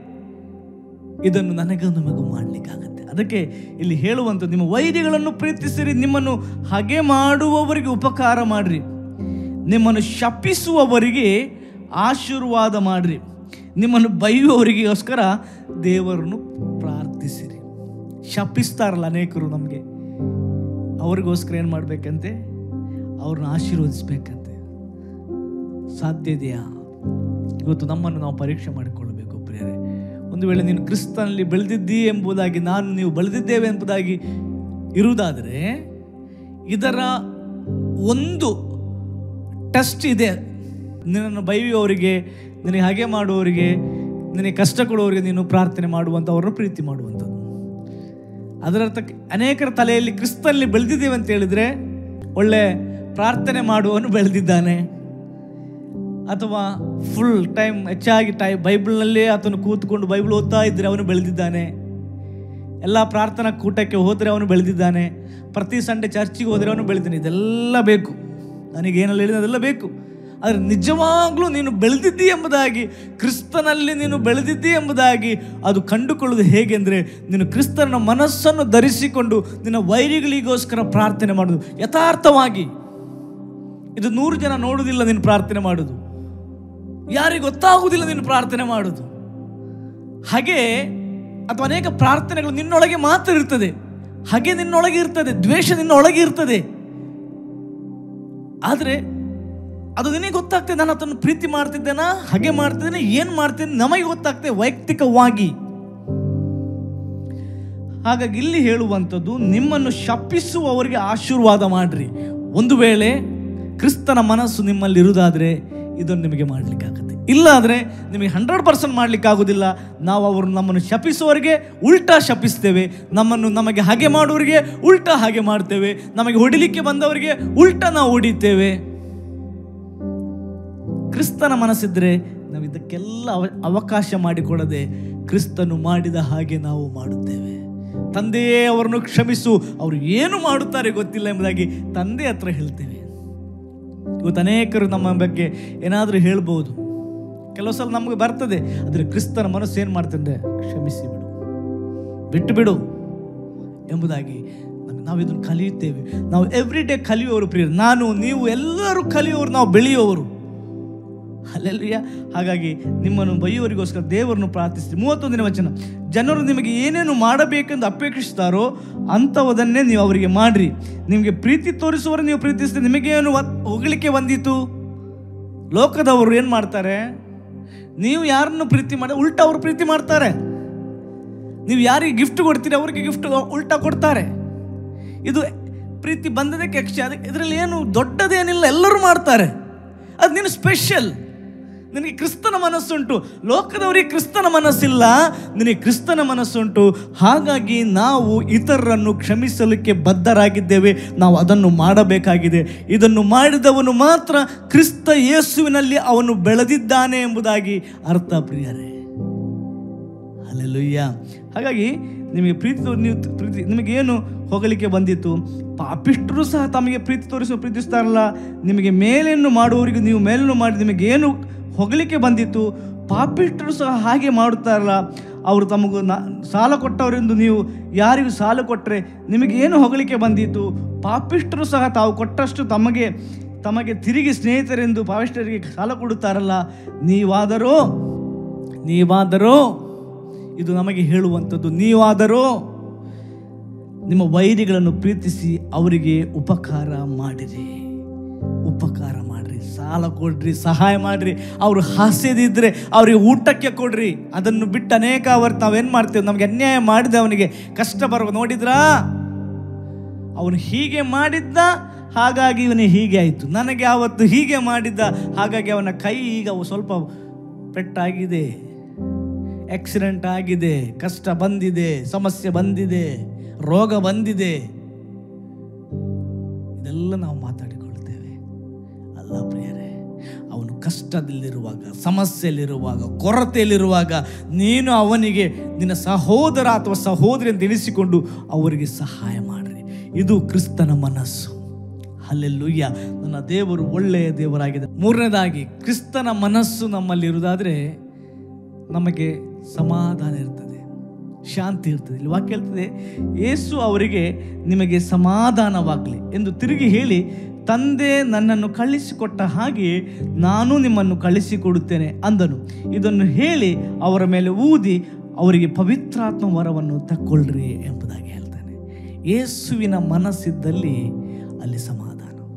ಇದನ್ನು ನನಗೂ ನಿಮಗೂ ಮಾಡಲಿಕ್ಕಾಗತ್ತೆ ಅದಕ್ಕೆ ಇಲ್ಲಿ ಹೇಳುವಂಥ ನಿಮ್ಮ ವೈರಿಗಳನ್ನು ಪ್ರೀತಿಸಿರಿ ನಿಮ್ಮನ್ನು ಹಾಗೆ ಮಾಡುವವರಿಗೆ ಉಪಕಾರ ಮಾಡ್ರಿ ನಿಮ್ಮನ್ನು ಶಪಿಸುವವರಿಗೆ ಆಶೀರ್ವಾದ ಮಾಡ್ರಿ ನಿಮ್ಮನ್ನು ಬೈಯುವವರಿಗೋಸ್ಕರ ದೇವರನ್ನು ಪ್ರಾರ್ಥಿಸಿರಿ ಶಪಿಸ್ತಾರಲ್ಲ ಅನೇಕರು ನಮಗೆ ಅವ್ರಿಗೋಸ್ಕರ ಏನು ಮಾಡಬೇಕಂತೆ ಅವ್ರನ್ನ ಆಶೀರ್ವದಿಸ್ಬೇಕಂತೆ ಸಾಧ್ಯ ಇದೆಯಾ ಇವತ್ತು ನಮ್ಮನ್ನು ನಾವು ಪರೀಕ್ಷೆ ಮಾಡಿಕೊಳ್ಳಬೇಕು ಪ್ರಿಯರೇ ಒಂದು ವೇಳೆ ನೀನು ಕ್ರಿಸ್ತನಲ್ಲಿ ಬೆಳೆದಿದ್ದೀ ಎಂಬುದಾಗಿ ನಾನು ನೀವು ಬೆಳೆದಿದ್ದೇವೆ ಎಂಬುದಾಗಿ ಇರುವುದಾದರೆ ಇದರ ಒಂದು ಟೆಸ್ಟ್ ಇದೆ ನಿನ್ನನ್ನು ಬೈಯುವವರಿಗೆ ನಿನಗೆ ಹಾಗೆ ಮಾಡುವವರಿಗೆ ನಿನಗೆ ಕಷ್ಟ ಕೊಡುವವರಿಗೆ ನೀನು ಪ್ರಾರ್ಥನೆ ಮಾಡುವಂಥವ್ರನ್ನ ಪ್ರೀತಿ ಮಾಡುವಂಥದ್ದು ಅದರರ್ಥ ಅನೇಕರ ತಲೆಯಲ್ಲಿ ಕ್ರಿಸ್ತನಲ್ಲಿ ಬೆಳೆದಿದ್ದೇವೆ ಅಂತ ಹೇಳಿದರೆ ಒಳ್ಳೆ ಪ್ರಾರ್ಥನೆ ಮಾಡುವವನು ಬೆಳೆದಿದ್ದಾನೆ ಅಥವಾ ಫುಲ್ ಟೈಮ್ ಹೆಚ್ಚಾಗಿ ಟೈ ಬೈಬಲ್ನಲ್ಲೇ ಆತನು ಕೂತ್ಕೊಂಡು ಬೈಬಲ್ ಓದ್ತಾ ಇದ್ದರೆ ಅವನು ಬೆಳೆದಿದ್ದಾನೆ ಎಲ್ಲ ಪ್ರಾರ್ಥನಾ ಕೂಟಕ್ಕೆ ಹೋದರೆ ಅವನು ಬೆಳೆದಿದ್ದಾನೆ ಪ್ರತಿ ಸಂಡೆ ಚರ್ಚಿಗೆ ಹೋದರೆ ಅವನು ಬೆಳೆದಿದ್ದಾನೆ ಇದೆಲ್ಲ ಬೇಕು ನನಗೆ ಏನೆಲ್ಲ ಹೇಳಿದೆ ಅದೆಲ್ಲ ಬೇಕು ಆದರೆ ನಿಜವಾಗ್ಲೂ ನೀನು ಬೆಳೆದಿದ್ದಿ ಎಂಬುದಾಗಿ ಕ್ರಿಸ್ತನಲ್ಲಿ ನೀನು ಬೆಳೆದಿದ್ದಿ ಎಂಬುದಾಗಿ ಅದು ಕಂಡುಕೊಳ್ಳುವುದು ಹೇಗೆ ಅಂದರೆ ನೀನು ಕ್ರಿಸ್ತನ ಮನಸ್ಸನ್ನು ಧರಿಸಿಕೊಂಡು ನಿನ್ನ ವೈರಿಗಳಿಗೋಸ್ಕರ ಪ್ರಾರ್ಥನೆ ಮಾಡೋದು ಯಥಾರ್ಥವಾಗಿ ಇದು ನೂರು ಜನ ನೋಡುವುದಿಲ್ಲ ನೀನು ಪ್ರಾರ್ಥನೆ ಮಾಡೋದು ಯಾರಿಗೆ ಗೊತ್ತಾಗುವುದಿಲ್ಲ ನೀನು ಪ್ರಾರ್ಥನೆ ಮಾಡೋದು ಹಾಗೆ ಅಥವಾ ಅನೇಕ ಪ್ರಾರ್ಥನೆಗಳು ನಿನ್ನೊಳಗೆ ಮಾತ್ರ ಇರ್ತದೆ ಹಾಗೆ ನಿನ್ನೊಳಗೆ ಇರ್ತದೆ ದ್ವೇಷ ನಿನ್ನೊಳಗೆ ಇರ್ತದೆ ಆದರೆ ಅದು ನಿನಗೆ ಗೊತ್ತಾಗ್ತದೆ ನಾನು ಅದನ್ನು ಪ್ರೀತಿ ಮಾಡ್ತಿದ್ದೇನಾ ಹಾಗೆ ಮಾಡ್ತಿದ್ದೇನೆ ಏನು ಮಾಡ್ತಿದ್ದೇನೆ ನಮಗೆ ಗೊತ್ತಾಗ್ತದೆ ವೈಯಕ್ತಿಕವಾಗಿ ಹಾಗಾಗಿ ಇಲ್ಲಿ ಹೇಳುವಂಥದ್ದು ನಿಮ್ಮನ್ನು ಶಪಿಸುವವರಿಗೆ ಆಶೀರ್ವಾದ ಮಾಡ್ರಿ ಒಂದು ವೇಳೆ ಕ್ರಿಸ್ತನ ಮನಸ್ಸು ನಿಮ್ಮಲ್ಲಿ ಇರುವುದಾದರೆ ಇದನ್ನು ನಿಮಗೆ ಮಾಡಲಿಕ್ಕಾಗತ್ತೆ ಇಲ್ಲಾದರೆ ನಿಮಗೆ ಹಂಡ್ರೆಡ್ ಪರ್ಸೆಂಟ್ ಮಾಡಲಿಕ್ಕಾಗೋದಿಲ್ಲ ನಾವು ಅವರು ನಮ್ಮನ್ನು ಶಪಿಸುವವರಿಗೆ ಉಲ್ಟಾ ಶಪಿಸ್ತೇವೆ ನಮ್ಮನ್ನು ನಮಗೆ ಹಾಗೆ ಮಾಡುವವರಿಗೆ ಉಲ್ಟಾ ಹಾಗೆ ಮಾಡ್ತೇವೆ ನಮಗೆ ಹೊಡಿಲಿಕ್ಕೆ ಬಂದವರಿಗೆ ಉಲ್ಟಾ ನಾವು ಹೊಡಿತೇವೆ ಕ್ರಿಸ್ತನ ಮನಸ್ಸಿದ್ರೆ ನಾವು ಇದಕ್ಕೆಲ್ಲ ಅವ ಅವಕಾಶ ಮಾಡಿಕೊಡದೆ ಕ್ರಿಸ್ತನು ಮಾಡಿದ ಹಾಗೆ ನಾವು ಮಾಡುತ್ತೇವೆ ತಂದೆಯೇ ಅವರನ್ನು ಕ್ಷಮಿಸು ಅವರು ಏನು ಮಾಡುತ್ತಾರೆ ಗೊತ್ತಿಲ್ಲ ಎಂಬುದಾಗಿ ತಂದೆ ಹತ್ರ ಹೇಳ್ತೇವೆ ಇವತ್ತು ಅನೇಕರು ನಮ್ಮ ಬಗ್ಗೆ ಏನಾದರೂ ಹೇಳ್ಬೋದು ಕೆಲವು ಸಲ ನಮಗೆ ಬರ್ತದೆ ಆದರೆ ಕ್ರಿಸ್ತನ ಮನಸ್ಸು ಏನು ಮಾಡ್ತಂದ್ರೆ ಕ್ಷಮಿಸಿ ಬಿಡು ಬಿಟ್ಟು ಬಿಡು ಎಂಬುದಾಗಿ ನಮಗೆ ನಾವು ಇದನ್ನು ಕಲಿಯುತ್ತೇವೆ ನಾವು ಎವ್ರಿ ಡೇ ಕಲಿಯುವವರು ಪ್ರಿಯ ನಾನು ನೀವು ಎಲ್ಲರೂ ಕಲಿಯುವವರು ನಾವು ಬೆಳೆಯುವವರು ಅಲ್ಲೆಲ್ಲಯ್ಯ ಹಾಗಾಗಿ ನಿಮ್ಮನ್ನು ಬೈಯುವರಿಗೋಸ್ಕರ ದೇವರನ್ನು ಪ್ರಾರ್ಥಿಸ್ತೀವಿ ಮೂವತ್ತೊಂದನೇ ವಚನ ಜನರು ನಿಮಗೆ ಏನೇನು ಮಾಡಬೇಕೆಂದು ಅಪೇಕ್ಷಿಸ್ತಾರೋ ಅಂಥವದನ್ನೇ ನೀವು ಅವರಿಗೆ ಮಾಡ್ರಿ ನಿಮಗೆ ಪ್ರೀತಿ ತೋರಿಸುವವರು ನೀವು ಪ್ರೀತಿಸಿದ್ರೆ ನಿಮಗೇನು ವ- ಹೊಗಳಿಕೆ ಬಂದಿತು ಲೋಕದವರು ಏನು ಮಾಡ್ತಾರೆ ನೀವು ಯಾರನ್ನು ಪ್ರೀತಿ ಮಾಡಿ ಉಲ್ಟಾ ಅವರು ಪ್ರೀತಿ ಮಾಡ್ತಾರೆ ನೀವು ಯಾರಿಗೆ ಗಿಫ್ಟ್ ಕೊಡ್ತೀರಿ ಅವರಿಗೆ ಗಿಫ್ಟ್ ಉಲ್ಟಾ ಕೊಡ್ತಾರೆ ಇದು ಪ್ರೀತಿ ಬಂದದಕ್ಕೆ ಯಕ್ಷ ಅದಕ್ಕೆ ಇದರಲ್ಲಿ ಏನು ದೊಡ್ಡದೇನಿಲ್ಲ ಎಲ್ಲರೂ ಮಾಡ್ತಾರೆ ಅದು ನೀನು ಸ್ಪೆಷಲ್ ನಿನಗೆ ಕ್ರಿಸ್ತನ ಮನಸ್ಸುಂಟು ಲೋಕದವರಿಗೆ ಕ್ರಿಸ್ತನ ಮನಸ್ಸಿಲ್ಲ ನಿನಗೆ ಕ್ರಿಸ್ತನ ಮನಸ್ಸುಂಟು ಹಾಗಾಗಿ ನಾವು ಇತರರನ್ನು ಕ್ಷಮಿಸಲಿಕ್ಕೆ ಬದ್ಧರಾಗಿದ್ದೇವೆ ನಾವು ಅದನ್ನು ಮಾಡಬೇಕಾಗಿದೆ ಇದನ್ನು ಮಾಡಿದವನು ಮಾತ್ರ ಕ್ರಿಸ್ತ ಯೇಸುವಿನಲ್ಲಿ ಅವನು ಬೆಳೆದಿದ್ದಾನೆ ಎಂಬುದಾಗಿ ಅರ್ಥ ಪ್ರಿಯರೇ ಅಲ್ಲೆಲ್ಲುಯ್ಯ ಹಾಗಾಗಿ ನಿಮಗೆ ಪ್ರೀತಿ ತೋ- ನೀವು ಪ್ರೀತಿ ನಿಮಗೇನು ಹೊಗಳಿಕೆ ಬಂದಿತ್ತು ಪಾಪಿಷ್ಟರು ಸಹ ತಮಗೆ ಪ್ರೀತಿ ತೋರಿಸುವ ಪ್ರೀತಿಸ್ತಾರಲ್ಲ ನಿಮಗೆ ಮೇಲೇನು ಮಾಡುವವರಿಗೆ ನೀವು ಮೇಲನ್ನು ಮಾಡಿ ನಿಮಗೇನು ಹೊಗಳಿಕೆ ಬಂದಿತ್ತು ಪಾಪಿಷ್ಟರು ಸಹ ಹಾಗೆ ಮಾಡುತ್ತಾರಲ್ಲ ಅವರು ತಮಗೂ ನ ಸಾಲ ಕೊಟ್ಟವರೆಂದು ನೀವು ಯಾರಿಗೂ ಸಾಲ ಕೊಟ್ಟರೆ ನಿಮಗೇನು ಹೊಗಳಿಕೆ ಬಂದಿತ್ತು ಪಾಪಿಷ್ಟರು ಸಹ ತಾವು ಕೊಟ್ಟಷ್ಟು ತಮಗೆ ತಮಗೆ ತಿರುಗಿ ಸ್ನೇಹಿತರೆಂದು ಪಾಪಿಷ್ಟರಿಗೆ ಸಾಲ ಕೊಡುತ್ತಾರಲ್ಲ ನೀವಾದರೋ ನೀವಾದರೋ ಇದು ನಮಗೆ ಹೇಳುವಂಥದ್ದು ನೀವಾದರೂ ನಿಮ್ಮ ವೈರಿಗಳನ್ನು ಪ್ರೀತಿಸಿ ಅವರಿಗೆ ಉಪಕಾರ ಮಾಡಿರಿ ಉಪಕಾರ ಮಾಡ್ರಿ ಸಾಲ ಕೊಡ್ರಿ ಸಹಾಯ ಮಾಡ್ರಿ ಅವರು ಹಾಸ್ಯದಿದ್ರೆ ಅವರಿಗೆ ಊಟಕ್ಕೆ ಕೊಡ್ರಿ ಅದನ್ನು ಬಿಟ್ಟು ಅನೇಕ ಅವರು ತಾವೇನು ಮಾಡ್ತೇವೆ ನಮಗೆ ಅನ್ಯಾಯ ಮಾಡಿದ ಅವನಿಗೆ ಕಷ್ಟ ಬರುವ ನೋಡಿದ್ರಾ ಅವನು ಹೀಗೆ ಮಾಡಿದ್ದ ಹಾಗಾಗಿ ಇವನಿಗೆ ಹೀಗೆ ಆಯಿತು ನನಗೆ ಆವತ್ತು ಹೀಗೆ ಮಾಡಿದ್ದ ಹಾಗಾಗಿ ಅವನ ಕೈ ಈಗ ಸ್ವಲ್ಪ ಪೆಟ್ಟಾಗಿದೆ ಆಕ್ಸಿಡೆಂಟ್ ಆಗಿದೆ ಕಷ್ಟ ಬಂದಿದೆ ಸಮಸ್ಯೆ ಬಂದಿದೆ ರೋಗ ಬಂದಿದೆ ಇದೆಲ್ಲ ನಾವು ಮಾತಾಡಿಕೊಳ್ತೇವೆ ಅಲ್ಲ ಪ್ರಿಯರೇ ಅವನು ಕಷ್ಟದಲ್ಲಿರುವಾಗ ಸಮಸ್ಯೆಯಲ್ಲಿರುವಾಗ ಕೊರತೆಯಲ್ಲಿರುವಾಗ ನೀನು ಅವನಿಗೆ ನಿನ್ನ ಸಹೋದರ ಅಥವಾ ಸಹೋದರಿ ಅಂತ ಎನಿಸಿಕೊಂಡು ಅವರಿಗೆ ಸಹಾಯ ಮಾಡ್ರಿ ಇದು ಕ್ರಿಸ್ತನ ಮನಸ್ಸು ಅಲ್ಲೆಲ್ಲುಯ್ಯ ನನ್ನ ದೇವರು ಒಳ್ಳೆಯ ದೇವರಾಗಿದೆ ಮೂರನೇದಾಗಿ ಕ್ರಿಸ್ತನ ಮನಸ್ಸು ನಮ್ಮಲ್ಲಿ ಇರುವುದಾದರೆ ನಮಗೆ ಸಮಾಧಾನ ಇರ್ತದೆ ಶಾಂತಿ ಇರ್ತದೆ ಇಲ್ಲಿ ವಾಕ್ಯ ಹೇಳ್ತದೆ ಯೇಸು ಅವರಿಗೆ ನಿಮಗೆ ಸಮಾಧಾನವಾಗಲಿ ಎಂದು ತಿರುಗಿ ಹೇಳಿ ತಂದೆ ನನ್ನನ್ನು ಕಳಿಸಿಕೊಟ್ಟ ಹಾಗೆ ನಾನು ನಿಮ್ಮನ್ನು ಕಳಿಸಿಕೊಡುತ್ತೇನೆ ಅಂದನು ಇದನ್ನು ಹೇಳಿ ಅವರ ಮೇಲೆ ಊದಿ ಅವರಿಗೆ ಪವಿತ್ರಾತ್ಮ ವರವನ್ನು ತಕ್ಕೊಳ್ಳ್ರಿ ಎಂಬುದಾಗಿ ಹೇಳ್ತಾನೆ ಯೇಸುವಿನ ಮನಸ್ಸಿದ್ದಲ್ಲಿ ಅಲ್ಲಿ ಸಮಾಧಾನ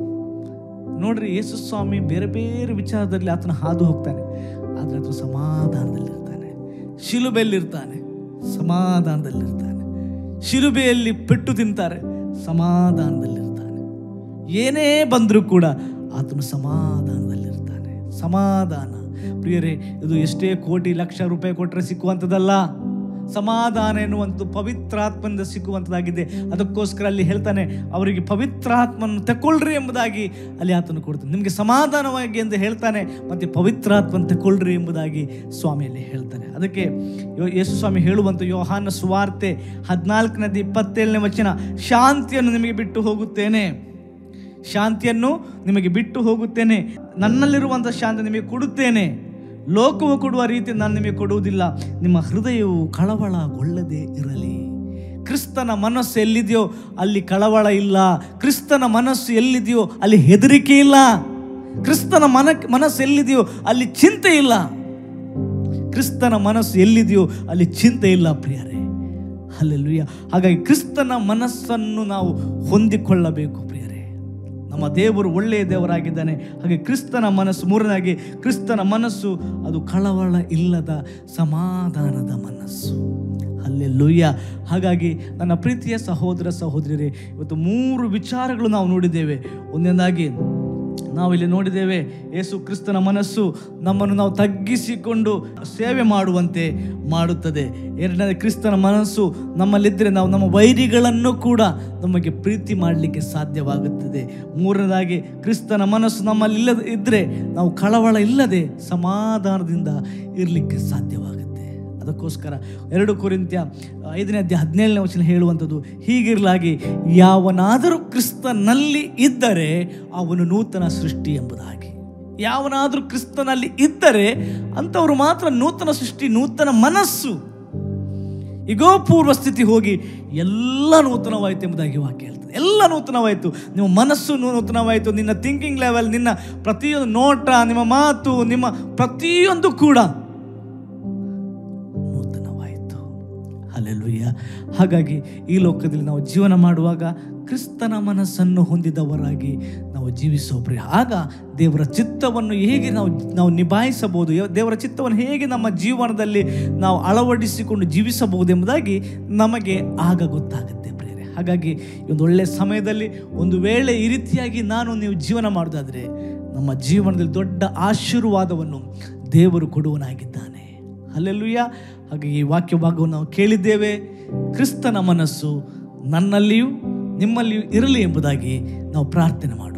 ನೋಡ್ರಿ ಯೇಸು ಸ್ವಾಮಿ ಬೇರೆ ಬೇರೆ ವಿಚಾರದಲ್ಲಿ ಆತನ ಹಾದು ಹೋಗ್ತಾನೆ ಆದರೆ ಆತನ ಸಮಾಧಾನದಲ್ಲಿರ್ತಾನೆ ಶಿಲುಬೆಯಲ್ಲಿರ್ತಾನೆ ಸಮಾಧಾನದಲ್ಲಿರ್ತಾನೆ ಶಿಲುಬೆಯಲ್ಲಿ ಪೆಟ್ಟು ತಿಂತಾರೆ ಸಮಾಧಾನದಲ್ಲಿರ್ತಾನೆ ಏನೇ ಬಂದರೂ ಕೂಡ ಆತನು ಸಮಾಧಾನದಲ್ಲಿರ್ತಾನೆ ಸಮಾಧಾನ ಪ್ರಿಯರೇ ಇದು ಎಷ್ಟೇ ಕೋಟಿ ಲಕ್ಷ ರೂಪಾಯಿ ಕೊಟ್ಟರೆ ಸಿಕ್ಕುವಂಥದ್ದಲ್ಲ ಸಮಾಧಾನ ಎನ್ನುವಂಥದ್ದು ಪವಿತ್ರಾತ್ಮನಿಂದ ಸಿಕ್ಕುವಂಥದ್ದಾಗಿದೆ ಅದಕ್ಕೋಸ್ಕರ ಅಲ್ಲಿ ಹೇಳ್ತಾನೆ ಅವರಿಗೆ ಪವಿತ್ರಾತ್ಮನ್ನು ತಗೊಳ್ರಿ ಎಂಬುದಾಗಿ ಅಲ್ಲಿ ಆತನು ಕೊಡ್ತಾನೆ ನಿಮಗೆ ಸಮಾಧಾನವಾಗಿ ಎಂದು ಹೇಳ್ತಾನೆ ಮತ್ತು ಪವಿತ್ರಾತ್ಮನ ತಗೊಳ್ರಿ ಎಂಬುದಾಗಿ ಸ್ವಾಮಿಯಲ್ಲಿ ಹೇಳ್ತಾನೆ ಅದಕ್ಕೆ ಯೋ- ಯೇಸು ಸ್ವಾಮಿ ಹೇಳುವಂಥ ಯೋಹಾನ ಸುವಾರ್ತೆ ಹದಿನಾಲ್ಕನೇದು ಇಪ್ಪತ್ತೇಳನೇ ವಚನ ಶಾಂತಿಯನ್ನು ನಿಮಗೆ ಬಿಟ್ಟು ಹೋಗುತ್ತೇನೆ ಶಾಂತಿಯನ್ನು ನಿಮಗೆ ಬಿಟ್ಟು ಹೋಗುತ್ತೇನೆ ನನ್ನಲ್ಲಿರುವಂಥ ಶಾಂತಿ ನಿಮಗೆ ಕೊಡುತ್ತೇನೆ ಲೋಕವು ಕೊಡುವ ರೀತಿ ನಾನು ನಿಮಗೆ ಕೊಡುವುದಿಲ್ಲ ನಿಮ್ಮ ಹೃದಯವು ಕಳವಳಗೊಳ್ಳದೆ ಇರಲಿ ಕ್ರಿಸ್ತನ ಮನಸ್ಸು ಎಲ್ಲಿದೆಯೋ ಅಲ್ಲಿ ಕಳವಳ ಇಲ್ಲ ಕ್ರಿಸ್ತನ ಮನಸ್ಸು ಎಲ್ಲಿದೆಯೋ ಅಲ್ಲಿ ಹೆದರಿಕೆ ಇಲ್ಲ ಕ್ರಿಸ್ತನ ಮನ ಮನಸ್ಸು ಎಲ್ಲಿದೆಯೋ ಅಲ್ಲಿ ಚಿಂತೆ ಇಲ್ಲ ಕ್ರಿಸ್ತನ ಮನಸ್ಸು ಎಲ್ಲಿದೆಯೋ ಅಲ್ಲಿ ಚಿಂತೆ ಇಲ್ಲ ಪ್ರಿಯರೇ ಅಲ್ಲೆಲ್ಲುಯ್ಯ ಹಾಗಾಗಿ ಕ್ರಿಸ್ತನ ಮನಸ್ಸನ್ನು ನಾವು ಹೊಂದಿಕೊಳ್ಳಬೇಕು ಪ್ರಿಯರೇ ನಮ್ಮ ದೇವರು ಒಳ್ಳೆಯ ದೇವರಾಗಿದ್ದಾನೆ ಹಾಗೆ ಕ್ರಿಸ್ತನ ಮನಸ್ಸು ಮೂರನಾಗಿ ಕ್ರಿಸ್ತನ ಮನಸ್ಸು ಅದು ಕಳವಳ ಇಲ್ಲದ ಸಮಾಧಾನದ ಮನಸ್ಸು ಅಲ್ಲೆಲ್ಲುಯ್ಯ ಹಾಗಾಗಿ ನನ್ನ ಪ್ರೀತಿಯ ಸಹೋದರ ಸಹೋದರಿಯರೇ ಇವತ್ತು ಮೂರು ವಿಚಾರಗಳು ನಾವು ನೋಡಿದ್ದೇವೆ ಒಂದನೇದಾಗಿ ನಾವಿಲ್ಲಿ ನೋಡಿದ್ದೇವೆ ಯೇಸು ಕ್ರಿಸ್ತನ ಮನಸ್ಸು ನಮ್ಮನ್ನು ನಾವು ತಗ್ಗಿಸಿಕೊಂಡು ಸೇವೆ ಮಾಡುವಂತೆ ಮಾಡುತ್ತದೆ ಎರಡನೇ ಕ್ರಿಸ್ತನ ಮನಸ್ಸು ನಮ್ಮಲ್ಲಿದ್ದರೆ ನಾವು ನಮ್ಮ ವೈರಿಗಳನ್ನು ಕೂಡ ನಮಗೆ ಪ್ರೀತಿ ಮಾಡಲಿಕ್ಕೆ ಸಾಧ್ಯವಾಗುತ್ತದೆ ಮೂರನೇದಾಗಿ ಕ್ರಿಸ್ತನ ಮನಸ್ಸು ನಮ್ಮಲ್ಲಿ ಇಲ್ಲದ ಇದ್ದರೆ ನಾವು ಕಳವಳ ಇಲ್ಲದೆ ಸಮಾಧಾನದಿಂದ ಇರಲಿಕ್ಕೆ ಸಾಧ್ಯವಾಗುತ್ತೆ ಅದಕ್ಕೋಸ್ಕರ ಎರಡು ಕುರಿತ್ಯ ಐದನೇ ಅಧ್ಯಾಯ ಹದಿನೇಳನೇ ವಚನ ಹೇಳುವಂಥದ್ದು ಹೀಗಿರಲಾಗಿ ಯಾವನಾದರೂ ಕ್ರಿಸ್ತನಲ್ಲಿ ಇದ್ದರೆ ಅವನು ನೂತನ ಸೃಷ್ಟಿ ಎಂಬುದಾಗಿ ಯಾವನಾದರೂ ಕ್ರಿಸ್ತನಲ್ಲಿ ಇದ್ದರೆ ಅಂಥವರು ಮಾತ್ರ ನೂತನ ಸೃಷ್ಟಿ ನೂತನ ಮನಸ್ಸು ಈಗೋ ಪೂರ್ವ ಸ್ಥಿತಿ ಹೋಗಿ ಎಲ್ಲ ನೂತನವಾಯಿತು ಎಂಬುದಾಗಿ ವಾಕ್ಯ ಹೇಳ್ತದೆ ಎಲ್ಲ ನೂತನವಾಯಿತು ನಿಮ್ಮ ಮನಸ್ಸು ನೂತನವಾಯಿತು ನಿನ್ನ ಥಿಂಕಿಂಗ್ ಲೆವೆಲ್ ನಿನ್ನ ಪ್ರತಿಯೊಂದು ನೋಟ ನಿಮ್ಮ ಮಾತು ನಿಮ್ಮ ಪ್ರತಿಯೊಂದು ಕೂಡ ನೂತನವಾಯಿತು ಅಲ್ಲೆಲ್ಲುಯ್ಯ ಹಾಗಾಗಿ ಈ ಲೋಕದಲ್ಲಿ ನಾವು ಜೀವನ ಮಾಡುವಾಗ ಕ್ರಿಸ್ತನ ಮನಸ್ಸನ್ನು ಹೊಂದಿದವರಾಗಿ ನಾವು ಜೀವಿಸೋಬ್ರಿ ಆಗ ದೇವರ ಚಿತ್ತವನ್ನು ಹೇಗೆ ನಾವು ನಾವು ನಿಭಾಯಿಸಬಹುದು ಯಾವ- ದೇವರ ಚಿತ್ತವನ್ನು ಹೇಗೆ ನಮ್ಮ ಜೀವನದಲ್ಲಿ ನಾವು ಅಳವಡಿಸಿಕೊಂಡು ಜೀವಿಸಬಹುದು ಎಂಬುದಾಗಿ ನಮಗೆ ಆಗ ಗೊತ್ತಾಗುತ್ತೆ ಪ್ರಿಯರೇ ಹಾಗಾಗಿ ಈ ಒಂದು ಒಳ್ಳೆಯ ಸಮಯದಲ್ಲಿ ಒಂದು ವೇಳೆ ಈ ರೀತಿಯಾಗಿ ನಾನು ನೀವು ಜೀವನ ಮಾಡೋದಾದರೆ ನಮ್ಮ ಜೀವನದಲ್ಲಿ ದೊಡ್ಡ ಆಶೀರ್ವಾದವನ್ನು ದೇವರು ಕೊಡುವನಾಗಿದ್ದಾನೆ ಅಲ್ಲೆಲ್ಲುಯ್ಯ ಹಾಗೆ ಈ ವಾಕ್ಯ ಭಾಗವನ್ನು ನಾವು ಕೇಳಿದ್ದೇವೆ ಕ್ರಿಸ್ತನ ಮನಸ್ಸು ನನ್ನಲ್ಲಿಯೂ ನಿಮ್ಮಲ್ಲಿಯೂ ಇರಲಿ ಎಂಬುದಾಗಿ ನಾವು ಪ್ರಾರ್ಥನೆ ಮಾಡುವ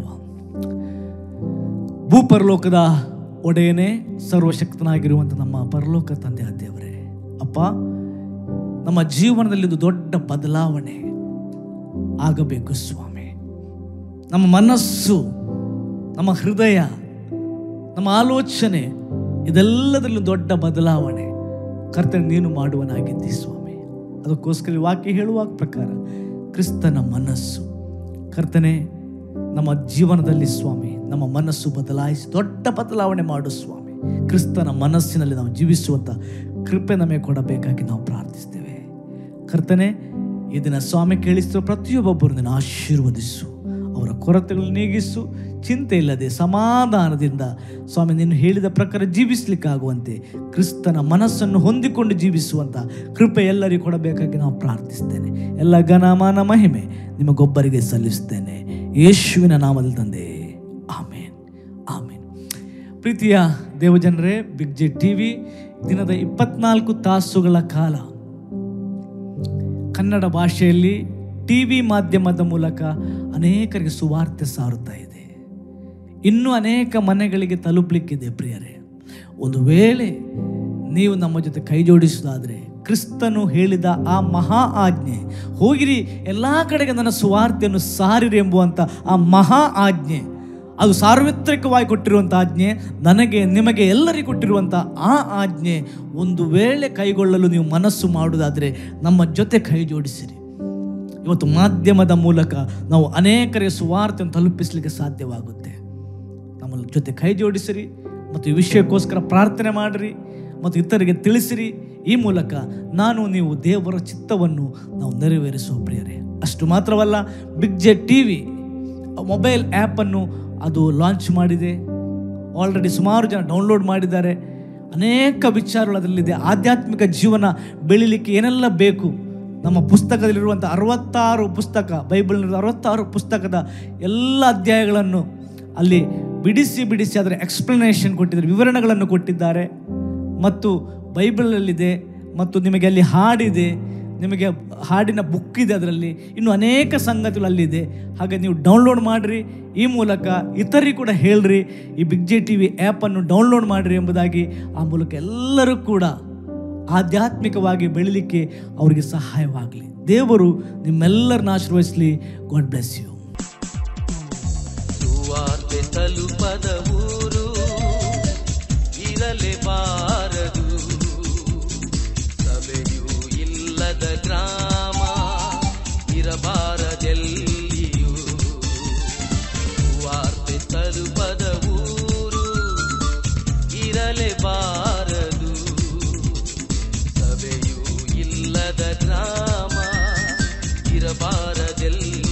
ಭೂಪರಲೋಕದ ಒಡೆಯನೇ ಸರ್ವಶಕ್ತನಾಗಿರುವಂಥ ನಮ್ಮ ಪರಲೋಕ ತಂದೆ ದೇವರೇ ಅಪ್ಪ ನಮ್ಮ ಜೀವನದಲ್ಲಿ ಒಂದು ದೊಡ್ಡ ಬದಲಾವಣೆ ಆಗಬೇಕು ಸ್ವಾಮಿ ನಮ್ಮ ಮನಸ್ಸು ನಮ್ಮ ಹೃದಯ ನಮ್ಮ ಆಲೋಚನೆ ಇದೆಲ್ಲದರಲ್ಲೂ ದೊಡ್ಡ ಬದಲಾವಣೆ ಕರ್ತನೆ ನೀನು ಮಾಡುವನಾಗಿದ್ದಿ ಸ್ವಾಮಿ ಅದಕ್ಕೋಸ್ಕರ ಈ ವಾಕ್ಯ ಹೇಳುವ ಪ್ರಕಾರ ಕ್ರಿಸ್ತನ ಮನಸ್ಸು ಕರ್ತನೆ ನಮ್ಮ ಜೀವನದಲ್ಲಿ ಸ್ವಾಮಿ ನಮ್ಮ ಮನಸ್ಸು ಬದಲಾಯಿಸಿ ದೊಡ್ಡ ಬದಲಾವಣೆ ಮಾಡು ಸ್ವಾಮಿ ಕ್ರಿಸ್ತನ ಮನಸ್ಸಿನಲ್ಲಿ ನಾವು ಜೀವಿಸುವಂಥ ಕೃಪೆ ನಮಗೆ ಕೊಡಬೇಕಾಗಿ ನಾವು ಪ್ರಾರ್ಥಿಸ್ತೇವೆ ಕರ್ತನೆ ಇದನ್ನ ಸ್ವಾಮಿ ಕೇಳಿಸುವ ಪ್ರತಿಯೊಬ್ಬೊಬ್ಬರನ್ನು ಆಶೀರ್ವದಿಸು ಅವರ ಕೊರತೆಗಳನ್ನು ನೀಗಿಸು ಚಿಂತೆ ಇಲ್ಲದೆ ಸಮಾಧಾನದಿಂದ ಸ್ವಾಮಿ ನೀನು ಹೇಳಿದ ಪ್ರಕಾರ ಜೀವಿಸಲಿಕ್ಕಾಗುವಂತೆ ಕ್ರಿಸ್ತನ ಮನಸ್ಸನ್ನು ಹೊಂದಿಕೊಂಡು ಜೀವಿಸುವಂಥ ಕೃಪೆ ಎಲ್ಲರಿಗೂ ಕೊಡಬೇಕಾಗಿ ನಾವು ಪ್ರಾರ್ಥಿಸ್ತೇನೆ ಎಲ್ಲ ಘನಮಾನ ಮಹಿಮೆ ನಿಮಗೊಬ್ಬರಿಗೆ ಸಲ್ಲಿಸ್ತೇನೆ ಯೇಸುವಿನ ನಾಮದಲ್ಲಿ ತಂದೆ ಆಮೇನ್ ಆಮೇನ್ ಪ್ರೀತಿಯ ದೇವಜನರೇ ಬಿಗ್ ಜೆ ಟಿ ವಿ ದಿನದ ಇಪ್ಪತ್ನಾಲ್ಕು ತಾಸುಗಳ ಕಾಲ ಕನ್ನಡ ಭಾಷೆಯಲ್ಲಿ ಟಿ ವಿ ಮಾಧ್ಯಮದ ಮೂಲಕ ಅನೇಕರಿಗೆ ಸುವಾರ್ತೆ ಸಾರುತ್ತಾ ಇದೆ ಇನ್ನೂ ಅನೇಕ ಮನೆಗಳಿಗೆ ತಲುಪಲಿಕ್ಕಿದೆ ಪ್ರಿಯರೇ ಒಂದು ವೇಳೆ ನೀವು ನಮ್ಮ ಜೊತೆ ಕೈ ಜೋಡಿಸುವುದಾದರೆ ಕ್ರಿಸ್ತನು ಹೇಳಿದ ಆ ಮಹಾ ಆಜ್ಞೆ ಹೋಗಿರಿ ಎಲ್ಲ ಕಡೆಗೆ ನನ್ನ ಸುವಾರ್ತೆಯನ್ನು ಸಾರಿರಿ ಎಂಬುವಂಥ ಆ ಮಹಾ ಆಜ್ಞೆ ಅದು ಸಾರ್ವತ್ರಿಕವಾಗಿ ಕೊಟ್ಟಿರುವಂಥ ಆಜ್ಞೆ ನನಗೆ ನಿಮಗೆ ಎಲ್ಲರಿಗೂ ಕೊಟ್ಟಿರುವಂಥ ಆ ಆಜ್ಞೆ ಒಂದು ವೇಳೆ ಕೈಗೊಳ್ಳಲು ನೀವು ಮನಸ್ಸು ಮಾಡುವುದಾದರೆ ನಮ್ಮ ಜೊತೆ ಕೈ ಜೋಡಿಸಿರಿ ಇವತ್ತು ಮಾಧ್ಯಮದ ಮೂಲಕ ನಾವು ಅನೇಕರಿಗೆ ಸುವಾರ್ತೆಯನ್ನು ತಲುಪಿಸಲಿಕ್ಕೆ ಸಾಧ್ಯವಾಗುತ್ತೆ ನಮ್ಮ ಜೊತೆ ಕೈ ಜೋಡಿಸಿರಿ ಮತ್ತು ಈ ವಿಷಯಕ್ಕೋಸ್ಕರ ಪ್ರಾರ್ಥನೆ ಮಾಡಿರಿ ಮತ್ತು ಇತರರಿಗೆ ತಿಳಿಸಿರಿ ಈ ಮೂಲಕ ನಾನು ನೀವು ದೇವರ ಚಿತ್ತವನ್ನು ನಾವು ನೆರವೇರಿಸುವ ಪ್ರಿಯರೇ ಅಷ್ಟು ಮಾತ್ರವಲ್ಲ big J T V mobile ಆ್ಯಪನ್ನು ಅದು ಲಾಂಚ್ ಮಾಡಿದೆ ಆಲ್ರೆಡಿ ಸುಮಾರು ಜನ ಡೌನ್ಲೋಡ್ ಮಾಡಿದ್ದಾರೆ ಅನೇಕ ವಿಚಾರಗಳು ಅದರಲ್ಲಿದೆ ಆಧ್ಯಾತ್ಮಿಕ ಜೀವನ ಬೆಳಿಲಿಕ್ಕೆ ಏನೆಲ್ಲ ಬೇಕು ನಮ್ಮ ಪುಸ್ತಕದಲ್ಲಿರುವಂಥ ಅರವತ್ತಾರು ಪುಸ್ತಕ ಬೈಬಲ್ನ ಅರವತ್ತಾರು ಪುಸ್ತಕದ ಎಲ್ಲ ಅಧ್ಯಾಯಗಳನ್ನು ಅಲ್ಲಿ ಬಿಡಿಸಿ ಬಿಡಿಸಿ ಅದರ ಎಕ್ಸ್ಪ್ಲನೇಷನ್ ಕೊಟ್ಟಿದ್ದಾರೆ ವಿವರಣೆಗಳನ್ನು ಕೊಟ್ಟಿದ್ದಾರೆ ಮತ್ತು ಬೈಬಲಲ್ಲಿದೆ ಮತ್ತು ನಿಮಗೆ ಅಲ್ಲಿ ಹಾಡಿದೆ ನಿಮಗೆ ಹಾಡಿನ ಬುಕ್ ಇದೆ ಅದರಲ್ಲಿ ಇನ್ನು ಅನೇಕ ಸಂಗತಿಗಳು ಅಲ್ಲಿದೆ ಹಾಗೆ ನೀವು ಡೌನ್ಲೋಡ್ ಮಾಡಿರಿ ಈ ಮೂಲಕ ಇತರಿಗೆ ಕೂಡ ಹೇಳ್ರಿ ಈ ಬಿಗ್ ಜೆ ಟಿ ವಿ ಆ್ಯಪನ್ನು ಡೌನ್ಲೋಡ್ ಮಾಡಿರಿ ಎಂಬುದಾಗಿ ಆ ಮೂಲಕ ಎಲ್ಲರೂ ಕೂಡ ಆಧ್ಯಾತ್ಮಿಕವಾಗಿ ಬೆಳಿಲಿಕ್ಕೆ ಅವರಿಗೆ ಸಹಾಯವಾಗಲಿ ದೇವರು ನಿಮ್ಮೆಲ್ಲರನ್ನ ಆಶೀರ್ವದಿಸಲಿ ಗಾಡ್ ಬ್ಲೆಸ್ ಯು ಸುವಾರ್ತೆ ತಲುಪದ ಊರು ಇರಲೇಬಾರದು ಸಭೆಯೂ ಇಲ್ಲದ ಗ್ರಾಮ ಇರಬಾರದೆಲ್ಲಿಯೂ ಸುವಾರ್ತೆ ತಲುಪದ ಊರು ಇರಲೇಬಾರದು ಸಭೆಯೂ ಇಲ್ಲದ ಗ್ರಾಮ ಇರಬಾರದೆಲ್ಲಿಯೂ